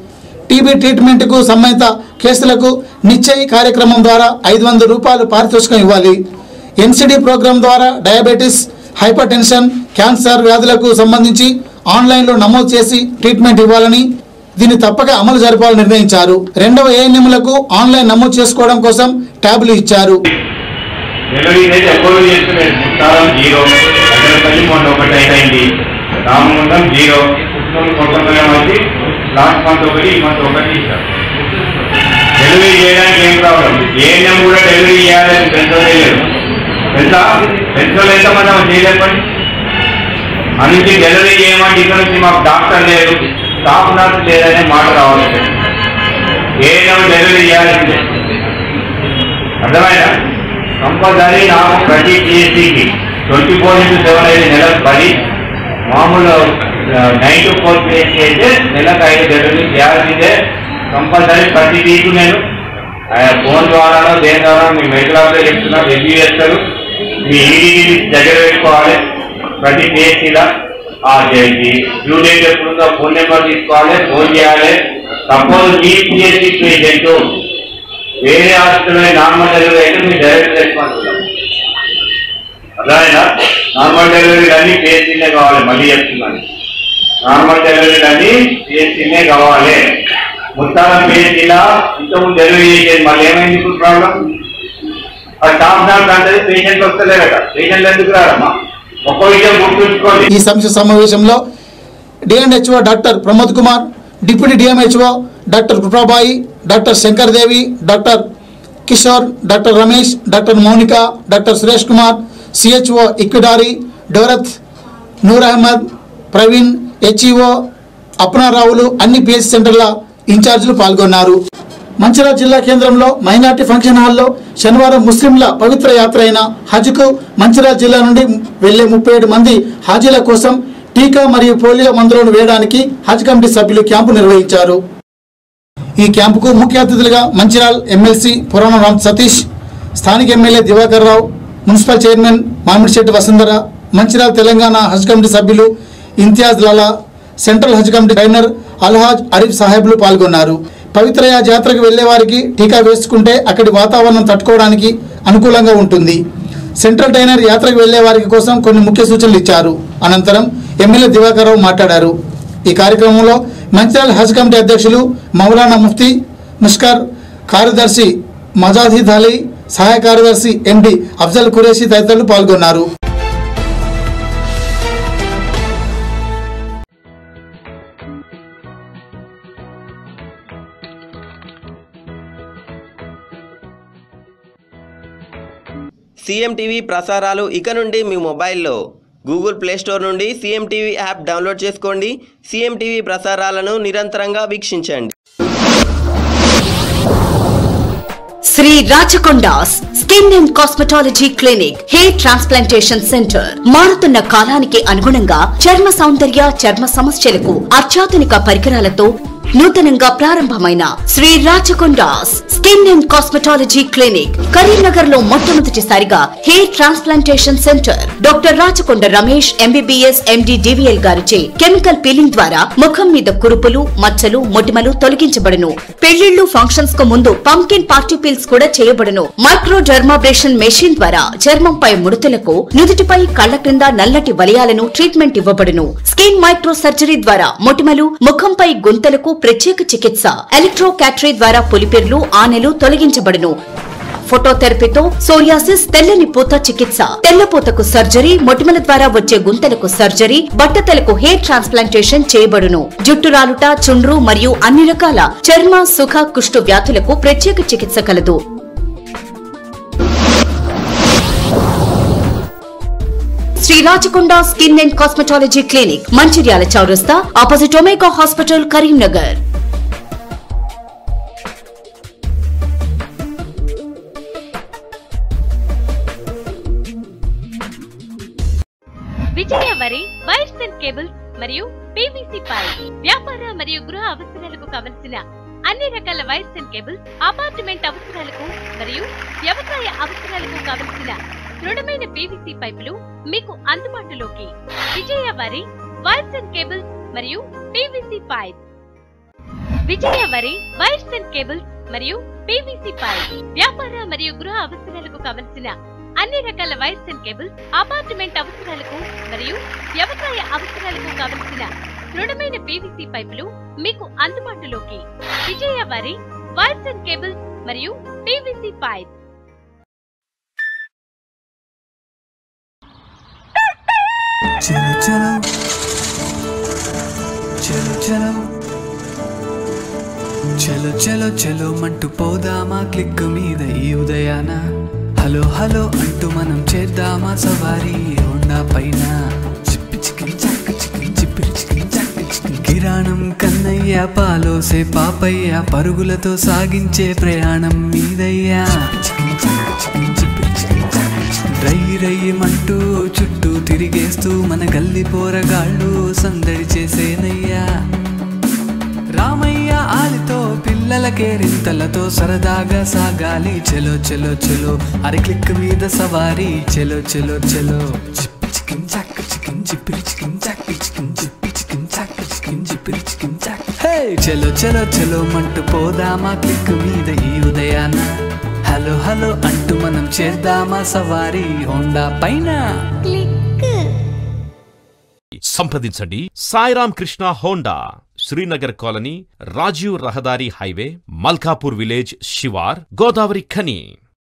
టీబీ ట్రీట్మెంట్కు సంబంధిత కేసులకు నిశ్చయ్ కార్యక్రమం ద్వారా ఐదు వందల రూపాయలు పారితోషికం ఇవ్వాలి ఎన్సిడి ప్రోగ్రాం ద్వారా డయాబెటీస్ హైపర్ టెన్షన్ క్యాన్సర్ వ్యాధులకు సంబంధించి ఆన్లైన్లో నమోదు చేసి ట్రీట్మెంట్ ఇవ్వాలని దీన్ని తప్పక అమలు జరపాలని నిర్ణయించారు రెండవ ఏఎన్ఎంలకు ఆన్లైన్ నమోదు చేసుకోవడం కోసం ట్యాబ్లు ఇచ్చారు డెలివరీ అయితే ఎప్పుడు చేస్తున్నారు ముత్తారం జీరో అక్కడపల్లి మొన్న ఒకటి అయింది రామగుండం జీరో పుట్టినూరు కొత్తపల్లి వచ్చి లాస్ట్ మంత్ ఒకటి ఈ మంత్ ఒకటి ఇచ్చారు డెలివరీ చేయడానికి ఏం ప్రాబ్లం ఏఎన్ఎం కూడా డెలివరీ చేయాలని పెన్షన్ లేదు ఎంత పెన్షన్ ఎంత మనం చేయలేపండి అందుకే డెలివరీ చేయమంటే ఇక్కడ నుంచి మాకు డాక్టర్ లేదు స్టాఫ్ నర్స్ లేదనే మాట రావాలి ఏఎన్ఎం డెలివరీ చేయాలంటే అర్థమైనా కంపల్సరీ నాకు ప్రతి పిఎస్సికి ట్వంటీ ఫోర్ ఇంటూ సెవెన్ ఐదు నెలకు పది మామూలు నైన్ టు ఫోర్ పిఎస్సి అయితే నెలకు ఐదు డెలివరీ చేయాల్సిందే కంపల్సరీ ప్రతి వీక్ నేను ఆ, ఫోన్ ద్వారానో దేని ద్వారా మీ మెడికల్ ఆఫీసర్ చెప్తున్నా రివ్యూ చేస్తారు మీ ఈడీడీ దగ్గర పెట్టుకోవాలి ప్రతి పిఎస్సిలో ఆ డ్యూ డేట్ ఎప్పుడుందో ఫోన్ నెంబర్ తీసుకోవాలి ఫోన్ చేయాలి సపోజ్ మీ పిఎస్సి పేషెంట్ వేరే హాస్పిటల్ నార్మల్ డెలివరీ అయితే మీరు డైరెక్ట్ రెస్పాన్సిబుల్ అర్థమైనా నార్మల్ డెలివరీ అన్ని పిఎస్సీనే కావాలి మళ్ళీ చెప్తున్నాను నార్మల్ డెలివరీ అన్ని పిఎస్సీనే కావాలి మొత్తం పిఎస్సీలా ఇంతకుముందు డెలివరీ చేసేది మళ్ళీ ఏమైంది ఇప్పుడు ప్రాబ్లం ఆ స్టాఫ్ నర్స్ అంటే పేషెంట్ వస్తలేరట పేషెంట్లు ఎందుకు రారమ్మా ఒక్క విషయం గుర్తుంచుకోండి ఈ సమీక్ష సమావేశంలో DMHO doctor Pramod Kumar deputy DMHO doctor Krupabai doctor Shankar Devi doctor Kishore doctor Ramesh doctor Mounika doctor Suresh Kumar CHO ఇక్విడారి డోరత్ నూర్ అహ్మద్ ప్రవీణ్ హెచ్ఈఓ అప్నారావులు అన్ని పిహెచ్ సెంటర్ల ఇన్ఛార్జీలు పాల్గొన్నారు మంచిర్యాల జిల్లా కేంద్రంలో మైనార్టీ ఫంక్షన్ హాల్లో శనివారం ముస్లింల పవిత్ర యాత్ర అయిన హజ్కు మంచిర్యాల జిల్లా నుండి వెళ్లే ముప్పై ఏడు మంది హాజీల కోసం టీకా మరియు పోలియో మందులను వేయడానికి హజ్ కమిటీ సభ్యులు క్యాంపు నిర్వహించారు ఈ క్యాంపుకు ముఖ్య అతిథులుగా మంచిర్యాల ఎమ్మెల్సీ పురాణ రామ్ సతీష్ స్థానిక MLA Diwakar Rao municipal chairman Mamidishetti Vasundhara Mancherial Telangana Haj committee సభ్యులు Imtiaz Lala central Haj committee trainer Alhaj Arif సాహెబ్లు పాల్గొన్నారు పవిత్ర యాజ్ యాత్రకు వెళ్లే వారికి టీకా వేసుకుంటే అక్కడి వాతావరణం తట్టుకోవడానికి అనుకూలంగా ఉంటుంది సెంట్రల్ ట్రైనర్ యాత్రకు వెళ్లే వారికి కోసం కొన్ని ముఖ్య సూచనలు ఇచ్చారు అనంతరం ఎమ్మెల్యే దివాకర్ రావు మాట్లాడారు ఈ కార్యక్రమంలో మంచిర్యాల హజ్ కమిటీ అధ్యక్షులు మౌలానా ముఫ్తీ ముష్కర్ కార్యదర్శి మజాదీద్ అలీ సహాయ కార్యదర్శి ఎండి అఫ్జల్ ఖురేషి తదితరులు పాల్గొన్నారు సీఎం టీవీ ప్రసారాలు ఇక నుండి మీ మొబైల్లో గూగుల్ ప్లే స్టోర్ నుండి సీఎం టీవీ యాప్ డౌన్లోడ్ చేసుకోండి సీఎం టీవీ ప్రసారాలను నిరంతరంగా వీక్షించండి Shri Rachakondas skin and cosmetology clinic hair transplantation center మారుతున్న కాలానికి అనుగుణంగా చర్మ సౌందర్య చర్మ సమస్యలకు అత్యాధునిక పరికరాలతో నూతనంగా ప్రారంభమైన Shri Rachakondas skin and cosmetology clinic Karimnagar లో మొట్టమొదటిసారిగా hair transplantation center doctor Rachakonda Ramesh MBBS MD DVL గారిచే కెమికల్ పీలింగ్ ద్వారా ముఖం మీద కురుపులు మచ్చలు మొటిమలు తొలగించబడును పెళ్లిళ్లు ఫంక్షన్స్ కు ముందు పంకిన్ పార్టీ పీల్స్ కూడా చేయబడును మైక్రో డర్మాబ్రేషన్ మెషిన్ ద్వారా చర్మంపై ముడతలకు నుదుటిపై కళ్ల క్రింద నల్లటి వలయాలను ట్రీట్మెంట్ ఇవ్వబడును స్కిన్ మైక్రో సర్జరీ ద్వారా మొటిమలు ముఖంపై గుంతలకు ప్రత్యేక చికిత్స ఎలక్ట్రో క్యాటరీ ద్వారా పులిపిర్లు ఆనెలు తొలగించబడును ఫోటోథెరపీతో సోరియాసిస్ తెల్లని పూత చికిత్స తెల్లపూతకు సర్జరీ మొటిమల ద్వారా వచ్చే గుంతలకు సర్జరీ బట్టతలకు హెయిర్ ట్రాన్స్ప్లాంటేషన్ చేయబడును జుట్టు రాలుట చుండ్రు మరియు అన్ని రకాల చర్మ సుఖ కుష్టు వ్యాధులకు ప్రత్యేక చికిత్స కలదు Shri Rachakonda skin and cosmetology clinic Mancherial చౌరస్తా opposite omega hospital Karimnagar Vijaya Vari wires and cables మరియు పీవీసీ పైప్ వ్యాపార మరియు గృహ అవసరాలకు కావలసిన అన్ని రకాల వైర్స్ అండ్ కేబుల్స్ అపార్ట్మెంట్ అవసరాలకు మరియు వ్యవసాయ అవసరాలకు కావలసిన దృఢమైన పీవీసీ పైపులు మీకు అందుబాటులోకి Vijaya Vari wires and cables మరియు PVC pipe Vijaya Vari wires and cables మరియు పీవీసీ పైప్ వ్యాపార మరియు గృహ అవసరాలకు కావలసిన అన్ని రకాల వైర్స్ అండ్ కేబుల్స్ అపార్ట్మెంట్ అవసరాలకు మరియు వ్యవసాయ అవసరాలకు కావలసిన దృఢమైన పీవీసీ పైపులు మీకు అందుబాటులోకి Vijaya Vari wires and cables మరియు పీవీసీ పైప్ చలో చలో చలో చలో చలో చలో చలో మంటూ పోదామా క్లిక్ మీద ఈ ఉదయాన హలో హలో అంటూ మనం చేద్దామా సవారీ హోండా పైన చిప్పి చికిన్ చక్క చికిన్ చిప్పిరి చికిన్ చక్క చికిన్ కిరాణం కన్నయ్య పాలోసే పాపయ్య పరుగులతో సాగించే ప్రయాణం మీదయ్యా చికిన్ చక్క చికిన్ చిప్పిరి చికిన్ చక్క చికిన్ రై రయ్యమంటూ చుట్టూ తిరిగేస్తూ మన గల్లి పోరగాళ్ళు సందడి చేసేనయ్యా రామయ్య ఆలితో పిల్లల కేరింతలతో సరదాగా సాగాలి చెలో చెలో చెలో అరి క్లిక్ మీద సవారీ చెలో చెలో చెలో చిప్పి చికిన్ చాక్ చికిన్ చిప్పిరి చికిన్ చాక్ చికిన్ చిప్పి చికిన్ చాక్ చికిన్ చిప్పిరి చికిన్ చాక్ హే చెలో చెలో చెలో మంటూ పోదామా క్లిక్ మీద ఈ ఉదయాన హలో హలో అంటూ మనం చేద్దామా సవారీ హోండా పైన సంప్రదించండి సాయిరామ్ కృష్ణ హోండా శ్రీనగర్ కాలనీ రాజీవ్ రహదారి హైవే మల్కాపూర్ విలేజ్ శివార్ గోదావరి ఖని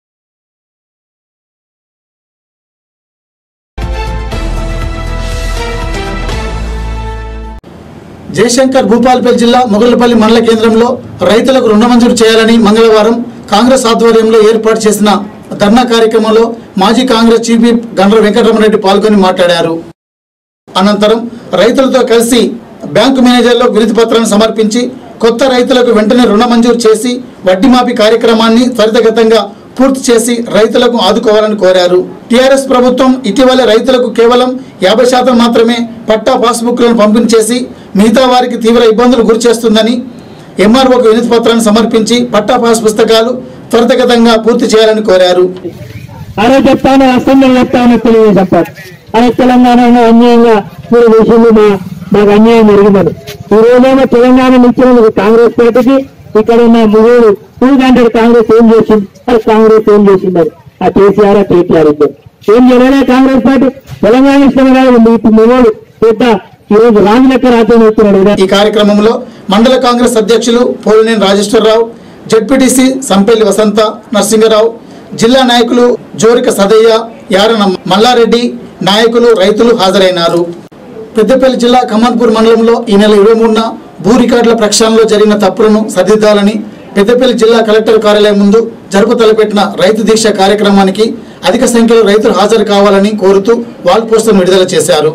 జయశంకర్ భూపాలపల్లి జిల్లా మొగలపల్లి మండల కేంద్రంలో రైతులకు రుణ మంజూరు చేయాలని మంగళవారం కాంగ్రెస్ ఆధ్వర్యంలో ఏర్పాటు చేసిన ధర్నా కార్యక్రమంలో మాజీ Congress chief whip Gandra Venkataramanareddy పాల్గొని మాట్లాడారు అనంతరం రైతులతో కలిసి బ్యాంకు మేనేజర్లకు వినతి పత్రాన్ని సమర్పించి కొత్త రైతులకు వెంటనే రుణ మంజూరు చేసి వడ్డీ మాఫీ కార్యక్రమాన్ని త్వరితగతంగా పూర్తి చేసి రైతులకు ఆదుకోవాలని కోరారు టీఆర్ఎస్ ప్రభుత్వం ఇటీవలే రైతులకు కేవలం యాభై శాతం మాత్రమే పట్టా పాస్బుక్లను పంపిణీ చేసి మిగతా వారికి తీవ్ర ఇబ్బందులు గురిచేస్తుందని ఎంఆర్ఓకు వినతి పత్రాన్ని సమర్పించి పట్టా పాస్ పుస్తకాలు త్వరితగతంగా పూర్తి చేయాలని కోరారు అరే చెప్తాను అసెంబ్లీ చెప్తాను తెలియదు చెప్పారు అదే తెలంగాణలో అన్యాయంగా మీరు చేసింది మా మాకు అన్యాయం జరిగిందని ఈ రోజేమో తెలంగాణ నుంచి కాంగ్రెస్ పార్టీకి ఇక్కడ ఉన్న ముగ్గురు టూ హండ్రెడ్ కాంగ్రెస్ ఏం చేసింది అది కాంగ్రెస్ ఏం చేసిందని ఆ కేసీఆర్ ఆ కేటీఆర్ ఇద్దరు ఏం చేయలేదా కాంగ్రెస్ పార్టీ తెలంగాణ ఇష్టం కాదు మీ ముగ్గురు పెద్ద ఈ రోజు రాజు లెక్క రాజ్యం వస్తున్నాడు ఈ కార్యక్రమంలో మండల కాంగ్రెస్ అధ్యక్షులు పోలినేని రాజేశ్వరరావు జడ్పీటీసీ సంపెల్లి వసంత నరసింగరావు జిల్లా నాయకులు జోరిక సదయ్య యారన మల్లారెడ్డి నాయకులు రైతులు హాజరైనారు పెద్దపల్లి జిల్లా కమన్పూర్ మండలంలో ఈ నెల ఇరవై మూడున భూ రికార్డుల ప్రక్షాళనలో జరిగిన తప్పులను సరిదిద్దాలని పెద్దపల్లి జిల్లా కలెక్టర్ కార్యాలయం ముందు జరుపు తలపెట్టిన రైతు దీక్ష కార్యక్రమానికి అధిక సంఖ్యలో రైతులు హాజరు కావాలని కోరుతూ వాల్ పోస్టర్ విడుదల చేశారు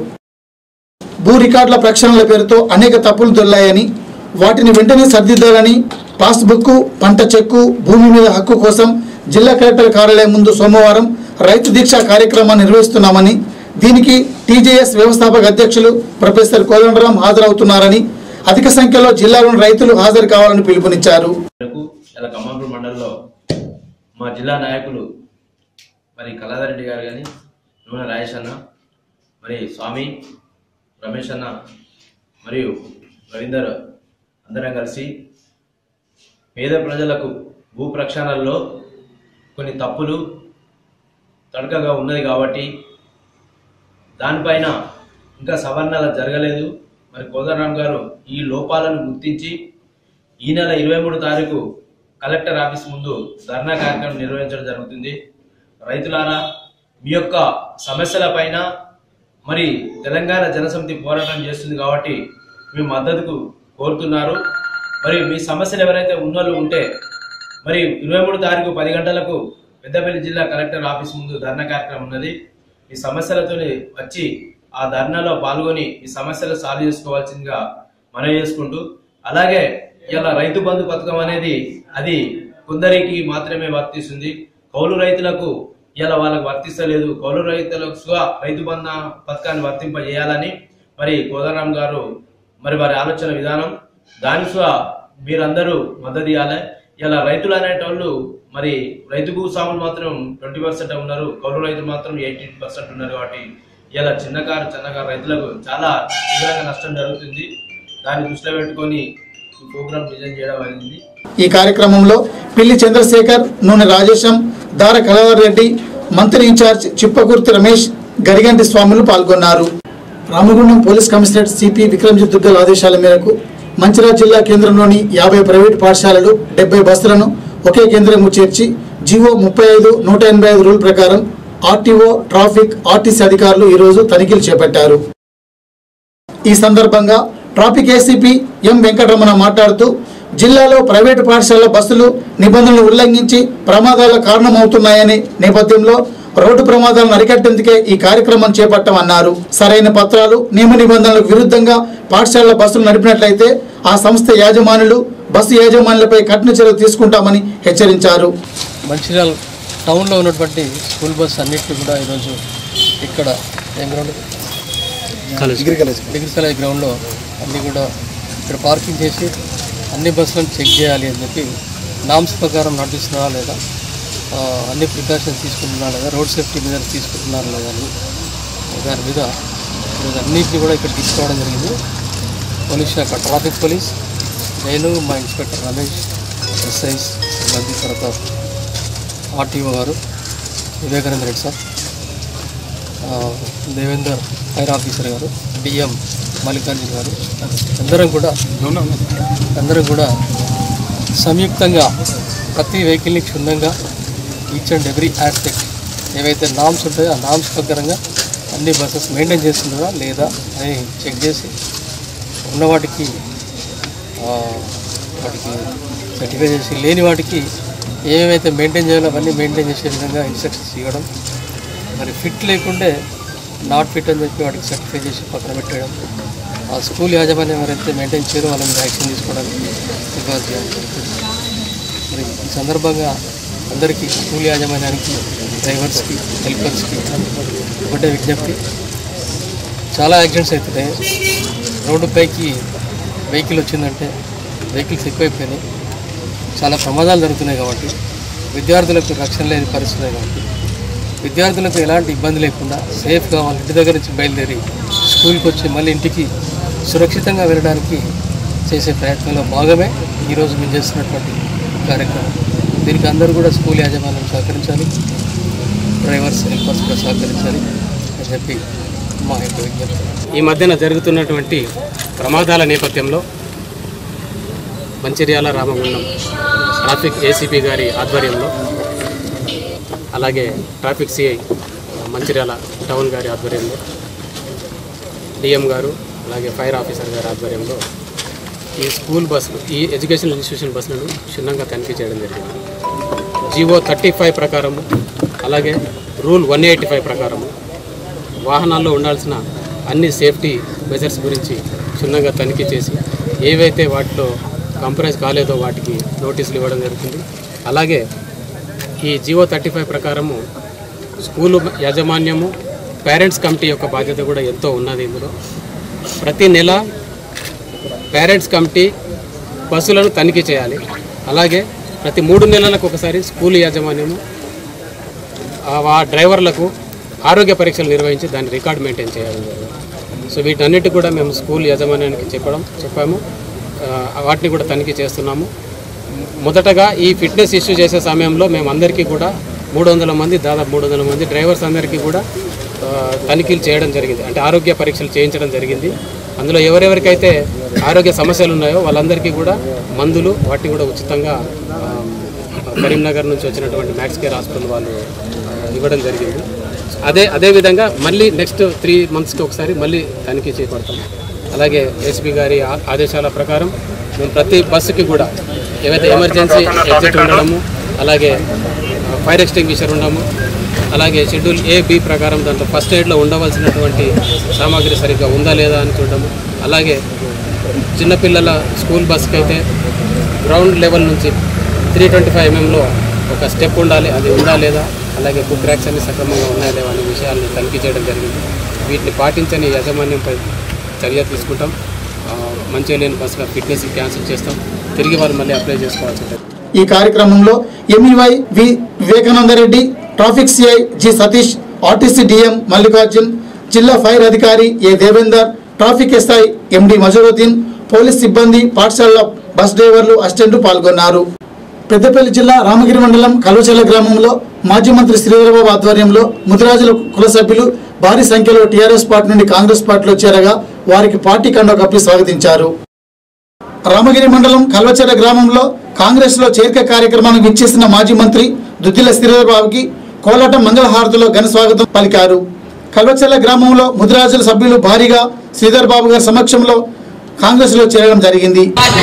భూ రికార్డుల ప్రక్షాళనల పేరుతో అనేక తప్పులు దొర్లాయని వాటిని వెంటనే సరిదిద్దాలని పాస్బుక్ పంట చెక్కు భూమి మీద హక్కు కోసం జిల్లా కలెక్టర్ కార్యాలయం ముందు సోమవారం రైతు దీక్ష కార్యక్రమాన్ని నిర్వహిస్తున్నామని దీనికి టీజేఎస్ వ్యవస్థాపక అధ్యక్షులు ప్రొఫెసర్ కోదండరాం హాజరవుతున్నారని అధిక సంఖ్యలో జిల్లాలోని రైతులు హాజరు కావాలని పిలుపునిచ్చారు మేరకు ఇలా ఖమ్మంపూర్ మండలంలో మా జిల్లా నాయకులు మరి కళాధరెడ్డి గారు కానీ నూనె రాజేష్ అన్న మరి స్వామి రమేష్ అన్న మరియు రవీందర్ అందరం కలిసి పేద ప్రజలకు భూ ప్రక్షాళనలో కొన్ని తప్పులు తడకగా ఉన్నది కాబట్టి దానిపైన ఇంకా సవరణలు జరగలేదు మరి కోదండరామ్ గారు ఈ లోపాలను గుర్తించి ఈ నెల ఇరవై మూడు తారీఖు కలెక్టర్ ఆఫీస్ ముందు ధర్నా కార్యక్రమం నిర్వహించడం జరుగుతుంది రైతులారా మీ యొక్క సమస్యల పైన మరి తెలంగాణ జనసమితి పోరాటం చేస్తుంది కాబట్టి మీ మద్దతుకు కోరుతున్నారు మరి మీ సమస్యలు ఎవరైతే ఉన్నోళ్ళు ఉంటే మరి ఇరవై మూడు తారీఖు పది గంటలకు పెద్దపల్లి జిల్లా కలెక్టర్ ఆఫీస్ ముందు ధర్నా కార్యక్రమం ఉన్నది మీ సమస్యలతో వచ్చి ఆ ధర్నాలో పాల్గొని మీ సమస్యలు సాల్వ్ చేసుకోవాల్సిందిగా మనవి చేసుకుంటూ అలాగే ఇలా రైతు బంధు పథకం అనేది అది కొందరికి మాత్రమే వర్తిస్తుంది కౌలు రైతులకు ఇలా వాళ్ళకు వర్తిస్తలేదు కౌలు రైతులకు సుగా రైతు బంధ పథకాన్ని వర్తింపజేయాలని మరి కోదండరామ్ గారు మరి వారి ఆలోచన విధానం దాని సుగా మీరందరూ మద్దతు ఇవ్వాలి ఇలా రైతులు అనేటోళ్ళు మరి రైతు భూస్వాములు మాత్రం ట్వంటీ పర్సెంట్ ఉన్నారు కౌలు రైతులు మాత్రం ఎయిటీన్ పర్సెంట్ ఉన్నారు కాబట్టి ఇలా చిన్నకారు చిన్నకారు రైతులకు చాలా తీవ్రంగా నష్టం జరుగుతుంది దాన్ని దృష్టిలో పెట్టుకొని ఈ ప్రోగ్రామ్ డిజైన్ చేయడం అయింది ఈ కార్యక్రమంలో పిల్లి చంద్రశేఖర్ నూనె రాజేశం దార కళాధర్ రెడ్డి మంత్రి ఇన్ఛార్జ్ చిప్పకుర్తి రమేష్ గరిగంటి స్వాములు పాల్గొన్నారు Ramagundam police commissionerate CP Vikramjit Duggal ఆదేశాల మేరకు మంచిర్యాల జిల్లా కేంద్రంలోని యాభై ప్రైవేట్ పాఠశాలలు డెబ్బై బస్సులను ఒకే కేంద్రంకు చేర్చి జీవో ముప్పై ఐదు నూట ఎనభై ఐదు రూల్ ప్రకారం ఆర్టీఓ ట్రాఫిక్ ఆర్టీసీ అధికారులు ఈరోజు తనిఖీలు చేపట్టారు ఈ సందర్భంగా ట్రాఫిక్ ఏసీపీ ఎం వెంకటరమణ మాట్లాడుతూ జిల్లాలో ప్రైవేటు పాఠశాలల బస్సులు నిబంధనలు ఉల్లంఘించి ప్రమాదాల కారణమవుతున్నాయని నేపథ్యంలో రోడ్డు ప్రమాదాలను అరికట్టేందుకే ఈ కార్యక్రమం చేపట్టామన్నారు సరైన పత్రాలు నియమ నిబంధనలకు విరుద్ధంగా పాఠశాలల బస్సులు నడిపినట్లయితే ఆ సంస్థ యాజమానులు బస్సు యాజమానులపై కఠిన చర్యలు తీసుకుంటామని హెచ్చరించారు మంచిర్యాల టౌన్లో ఉన్నటువంటి స్కూల్ బస్ అన్నిటిని కూడా ఈరోజు ఇక్కడ ఏం ground degree college degree college గ్రౌండ్లో అన్నీ కూడా ఇక్కడ పార్కింగ్ చేసి అన్ని బస్సులను చెక్ చేయాలి అని చెప్పి నామ్స్ ప్రకారం నడుస్తున్నారా లేదా ఆ, అన్ని ప్రికాషన్స్ తీసుకుంటున్నారా లేదా రోడ్ సేఫ్టీ మీద తీసుకుంటున్నారా లేదా అని దాని మీద ఈరోజు అన్నింటినీ కూడా ఇక్కడ తీసుకోవడం జరిగింది పోలీస్ శాఖ ట్రాఫిక్ పోలీస్ నేను మా ఇన్స్పెక్టర్ రమేష్ ఎస్ఐస్ మంది తర్వాత ఆర్టీఓ గారు వివేకానంద రెడ్డి సార్ ఆ, దేవేందర్ ఫైర్ ఆఫీసర్ గారు డిఎం మల్లికార్జున్ గారు అందరం కూడా అందరం కూడా సంయుక్తంగా ప్రతి వెహికల్ని క్షుణ్ణంగా ఈచ్ అండ్ ఎవ్రీ ఆస్పెక్ట్ ఏవైతే నామ్స్ ఉంటాయో ఆ నామ్స్ ప్రకారంగా అన్ని బస్సెస్ మెయింటైన్ చేస్తున్నారా లేదా అని చెక్ చేసి ఉన్న వాటికి ఆ, వాటికి సర్టిఫై చేసి లేని వాటికి ఏవైతే మెయింటైన్ చేయాలో అవన్నీ మెయింటైన్ చేసే విధంగా ఇన్స్ట్రక్షన్స్ ఇవ్వడం మరి ఫిట్ లేకుంటే నాట్ ఫిట్ అని చెప్పి వాటికి సర్టిఫై చేసి పక్కన పెట్టడం ఆ స్కూల్ యాజమాన్యం ఎవరైతే మెయింటైన్ చేయరో వాళ్ళ మీద యాక్షన్ తీసుకోవడానికి సిఫార్సు చేయడం జరుగుతుంది మరి ఈ సందర్భంగా అందరికీ స్కూల్ యాజమాన్యానికి డ్రైవర్స్కి హెల్పర్స్కి ఒకటే విజ్ఞప్తి చాలా యాక్సిడెంట్స్ అవుతున్నాయి రోడ్డుపైకి వెహికల్ వచ్చిందంటే వెహికల్స్ ఎక్కువైపోయినాయి చాలా ప్రమాదాలు జరుగుతున్నాయి కాబట్టి విద్యార్థులకు రక్షణ లేని పరిస్థితులు కాబట్టి విద్యార్థులకు ఎలాంటి ఇబ్బంది లేకుండా సేఫ్గా వాళ్ళ ఇంటి దగ్గర నుంచి బయలుదేరి స్కూల్కి వచ్చి మళ్ళీ ఇంటికి సురక్షితంగా వెళ్ళడానికి చేసే ప్రయత్నంలో భాగమే ఈరోజు మేము చేస్తున్నటువంటి కార్యక్రమం దీనికి అందరూ కూడా స్కూల్ యాజమాన్యం సహకరించాలి డ్రైవర్స్ హెల్పర్స్ కూడా సహకరించాలి అని చెప్పి మా యొక్క విజ్ఞప్తి ఈ మధ్యన జరుగుతున్నటువంటి ప్రమాదాల నేపథ్యంలో మంచిర్యాల రామగుండం ట్రాఫిక్ ఏసీపీ గారి ఆధ్వర్యంలో అలాగే ట్రాఫిక్ సిఐ మంచిర్యాల టౌన్ గారి ఆధ్వర్యంలో డిఎం గారు అలాగే ఫైర్ ఆఫీసర్ గారి ఆధ్వర్యంలో ఈ స్కూల్ బస్సులు ఈ ఎడ్యుకేషనల్ ఇన్స్టిట్యూషన్ బస్సులను క్షుణ్ణంగా తనిఖీ చేయడం జరిగింది జీవో థర్టీ ఫైవ్ ప్రకారము అలాగే రూల్ వన్ ఎయిటీ ఫైవ్ ప్రకారము వాహనాల్లో ఉండాల్సిన అన్ని సేఫ్టీ మెజర్స్ గురించి క్షుణ్ణంగా తనిఖీ చేసి ఏవైతే వాటిలో కంప్రమైజ్ కాలేదో వాటికి నోటీసులు ఇవ్వడం జరుగుతుంది అలాగే ఈ జియో థర్టీ ఫైవ్ ప్రకారము స్కూలు యాజమాన్యము పేరెంట్స్ కమిటీ యొక్క బాధ్యత కూడా ఎంతో ఉన్నది ఇందులో ప్రతి నెల పేరెంట్స్ కమిటీ బస్సులను తనిఖీ చేయాలి అలాగే ప్రతి మూడు నెలలకు ఒకసారి స్కూల్ యాజమాన్యము ఆ వా- డ్రైవర్లకు ఆరోగ్య పరీక్షలు నిర్వహించి దాని రికార్డ్ మెయింటైన్ చేయడం జరిగింది సో వీటన్నిటి కూడా మేము స్కూల్ యాజమాన్యానికి చెప్పడం చెప్పాము ఆ, వాటిని కూడా తనిఖీ చేస్తున్నాము మొదటగా ఈ ఫిట్నెస్ ఇష్యూ చేసే సమయంలో మేము అందరికీ కూడా మూడు వందల మంది దాదాపు మూడు వందల మంది డ్రైవర్స్ అందరికీ కూడా ఆ, తనిఖీలు చేయడం జరిగింది అంటే ఆరోగ్య పరీక్షలు చేయించడం జరిగింది అందులో ఎవరెవరికైతే ఆరోగ్య సమస్యలు ఉన్నాయో వాళ్ళందరికీ కూడా మందులు వాటిని కూడా ఉచితంగా ఆ, కరీంనగర్ నుంచి వచ్చినటువంటి మ్యాక్స్ కేర్ హాస్పిటల్ వాళ్ళు ఆ, ఇవ్వడం జరిగింది అదే అదే విధంగా మళ్ళీ నెక్స్ట్ త్రీ మంత్స్కి ఒకసారి మళ్ళీ తనిఖీ చేపడతాం అలాగే ఎస్పీ గారి ఆ- ఆదేశాల ప్రకారం మేము ప్రతి బస్సుకి కూడా ఏవైతే ఎమర్జెన్సీ ఎగ్జిట్ ఉండడము అలాగే ఆ, ఫైర్ ఎక్స్టింగ్విషర్ ఉండము అలాగే షెడ్యూల్ ఏ బి ప్రకారం దాంట్లో ఫస్ట్ ఎయిడ్లో ఉండవలసినటువంటి సామాగ్రి సరిగ్గా ఉందా లేదా అని చూడడము అలాగే చిన్నపిల్లల స్కూల్ బస్కి అయితే గ్రౌండ్ లెవెల్ నుంచి త్రీ ట్వంటీ ఫైవ్ ఎంఎంలో ఒక స్టెప్ ఉండాలి అది ఉందా లేదా అలాగే బుక్ ర్యాక్స్ అన్ని సక్రమంగా ఉన్నాయా లేవా అనే విషయాలను తనిఖీ చేయడం జరిగింది వీటిని పాటించని యాజమాన్యంపై చర్య తీసుకుంటాం ఆ, మంచిగా లేని బస్సుల ఫిట్నెస్ క్యాన్సిల్ చేస్తాం తిరిగి వాళ్ళు మళ్ళీ అప్లై చేసుకోవాల్సి ఉంటుంది ఈ కార్యక్రమంలో ఎంఈవై V Vivekanandareddy traffic CI G Satish RTC DM Mallikarjun జిల్లా ఫైర్ అధికారి A Devender traffic SI MD Mazharuddin police సిబ్బంది పాఠశాలల బస్ డ్రైవర్లు అసిస్టెంట్లు పాల్గొన్నారు పెద్దపల్లి జిల్లా రామగిరి మండలం కల్వచల్ల గ్రామంలో మాజీ మంత్రి శ్రీధరబాబు ఆధ్వర్యంలో ముదిరాజుల కుల సభ్యులు భారీ సంఖ్యలో టీఆర్ఎస్ పార్టీ నుండి కాంగ్రెస్ పార్టీలో చేరగా వారికి పార్టీ కండ కప్పి స్వాగతించారు రామగిరి మండలం కల్వచెర గ్రామంలో కాంగ్రెస్ లో చేరిక కార్యక్రమానికి విచ్చేసిన మాజీ మంత్రి దుద్దిల శ్రీధరబాబుకి కోలాట మంగళహారతిలో ఘన స్వాగతం పలికారు కల్వచెల్ల గ్రామంలో ముదిరాజుల సభ్యులు భారీగా శ్రీధర్ బాబు గారి సమక్షంలో కాంగ్రెస్ లో చేరడం జరిగింది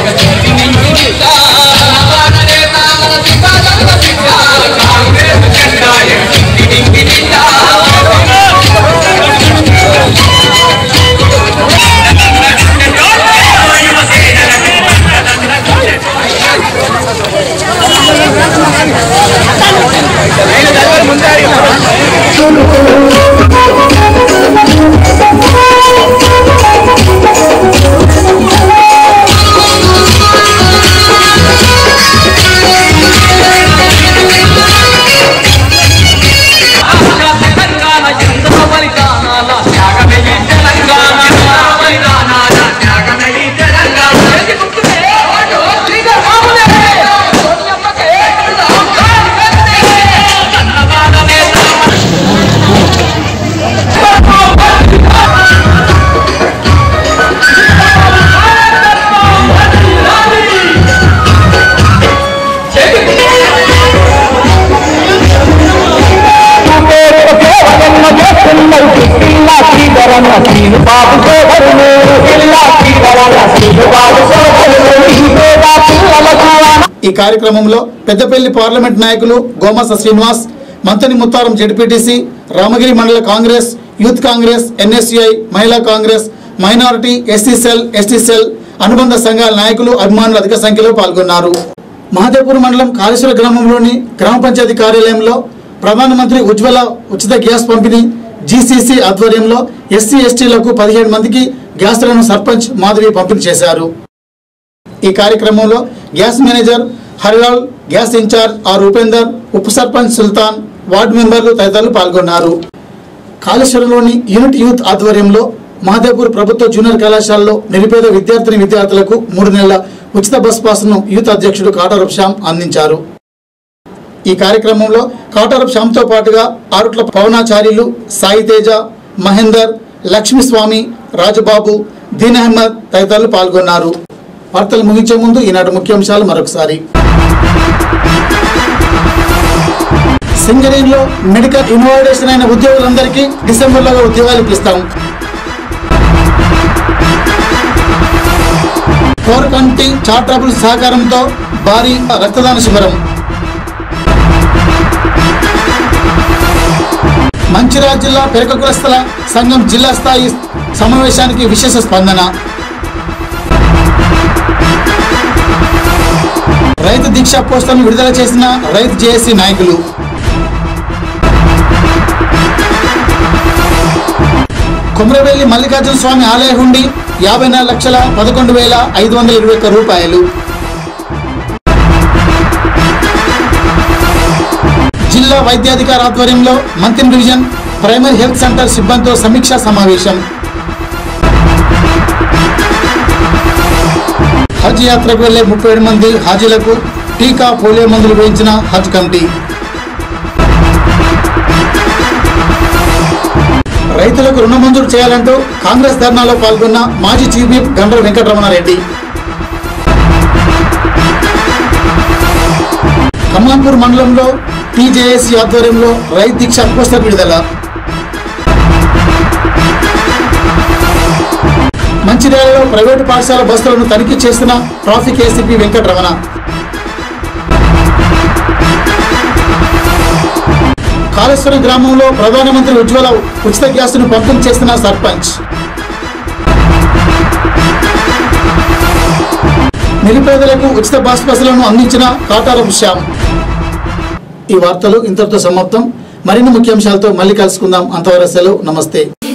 ఈ కార్యక్రమంలో పెద్దపల్లి పార్లమెంట్ నాయకులు గోమాస శ్రీనివాస్ మంతని ముత్తారం జడ్పీటీసీ రామగిరి మండల కాంగ్రెస్ యూత్ కాంగ్రెస్ ఎన్ఎస్యుఐ మహిళా Congress minority SC cell ST cell అనుబంధ సంఘాల నాయకులు అభిమానులు అధిక సంఖ్యలో పాల్గొన్నారు మహదేపూర్ మండలం కాళేశ్వర గ్రామంలోని గ్రామ పంచాయతీ కార్యాలయంలో ప్రధానమంత్రి ఉజ్వల ఉచిత గ్యాస్ పంపిణీ జీసీసీ ఆధ్వర్యంలో ఎస్సీ ఎస్టీలకు పదిహేడు మందికి గ్యాస్లను సర్పంచ్ మాధవి పంపిణీ చేశారు ఈ కార్యక్రమంలో gas manager Harilal gas in charge R Upender ఉప సర్పంచ్ సుల్తాన్ వార్డు మెంబర్లు తదితరులు పాల్గొన్నారు కాళేశ్వరంలోని యూనిట్ యూత్ ఆధ్వర్యంలో మహదేపూర్ ప్రభుత్వ జూనియర్ కళాశాలలో నిరుపేద విద్యార్థిని విద్యార్థులకు మూడు నెలల ఉచిత బస్ పాస్ను యూత్ అధ్యక్షుడు కాటారపు శ్యామ్ అందించారు ఈ కార్యక్రమంలో కాటారపు శ్యామ్తో పాటుగా ఆరుట్ల పవనాచార్యులు సాయి తేజ మహేందర్ లక్ష్మీస్వామి రాజబాబు దీన్ అహ్మద్ తదితరులు పాల్గొన్నారు వార్తలు ముగించే ముందు ఈనాటి ముఖ్యాంశాలు మరొకసారి సింగరేణిలో మెడికల్ ఇన్వాల్వేషన్ అయిన ఉద్యోగులందరికీ డిసెంబర్లో ఉద్యోగాలు ఇప్పిస్తాం కోర్ కమిటీ చార్టరబుల్ సహకారంతో భారీ రక్తదాన శిబిరం మంచిర్యాల జిల్లా పెరక కులస్తుల సంఘం జిల్లా స్థాయి సమావేశానికి విశేష స్పందన రైతు దీక్ష పోస్టర్ను విడుదల చేసిన రైతు జేఏసీ నాయకులు కొమరవెల్లి మల్లికార్జున స్వామి ఆలయ హుండి యాభై నాలుగు లక్షల పదకొండు వేల ఐదు వందల ఇరవై ఒక్క రూపాయలు జిల్లా వైద్యాధికారి ఆధ్వర్యంలో మంత్రి డివిజన్ ప్రైమరీ హెల్త్ సెంటర్ సిబ్బందితో సమీక్షా సమావేశం హజ్ యాత్రకు వెళ్లే ముప్పై ఏడు మంది హాజీలకు టీకా పోలియో మందులు వేయించిన హజ్ కమిటీ రైతులకు రుణ మంజూరు చేయాలంటూ కాంగ్రెస్ ధర్నాలో పాల్గొన్న మాజీ చీఫ్ విప్ గండ్ర వెంకటరమణారెడ్డి ఖమ్మాంపూర్ మండలంలో టీజేఏసీ ఆధ్వర్యంలో రైతు దీక్ష పోస్టర్ విడుదల మంచిర్యాలలో ప్రైవేటు పాఠశాల బస్సులను తనిఖీ చేస్తున్న ట్రాఫిక్ ఏసీపీ వెంకటరమణ కాళేశ్వరం గ్రామంలో ప్రధానమంత్రి ఉజ్వల ఉచిత గ్యాస్ను పంపిణీ చేస్తున్న సర్పంచ్ నిరుపేదలకు ఉచిత బస్ బస్సులను అందించిన కాటారపు శ్యామ్ ఈ వార్తలు ఇంతటితో సమాప్తం మరిన్ని ముఖ్యాంశాలతో మళ్ళీ కలుసుకుందాం అంతవరకు సెలవు నమస్తే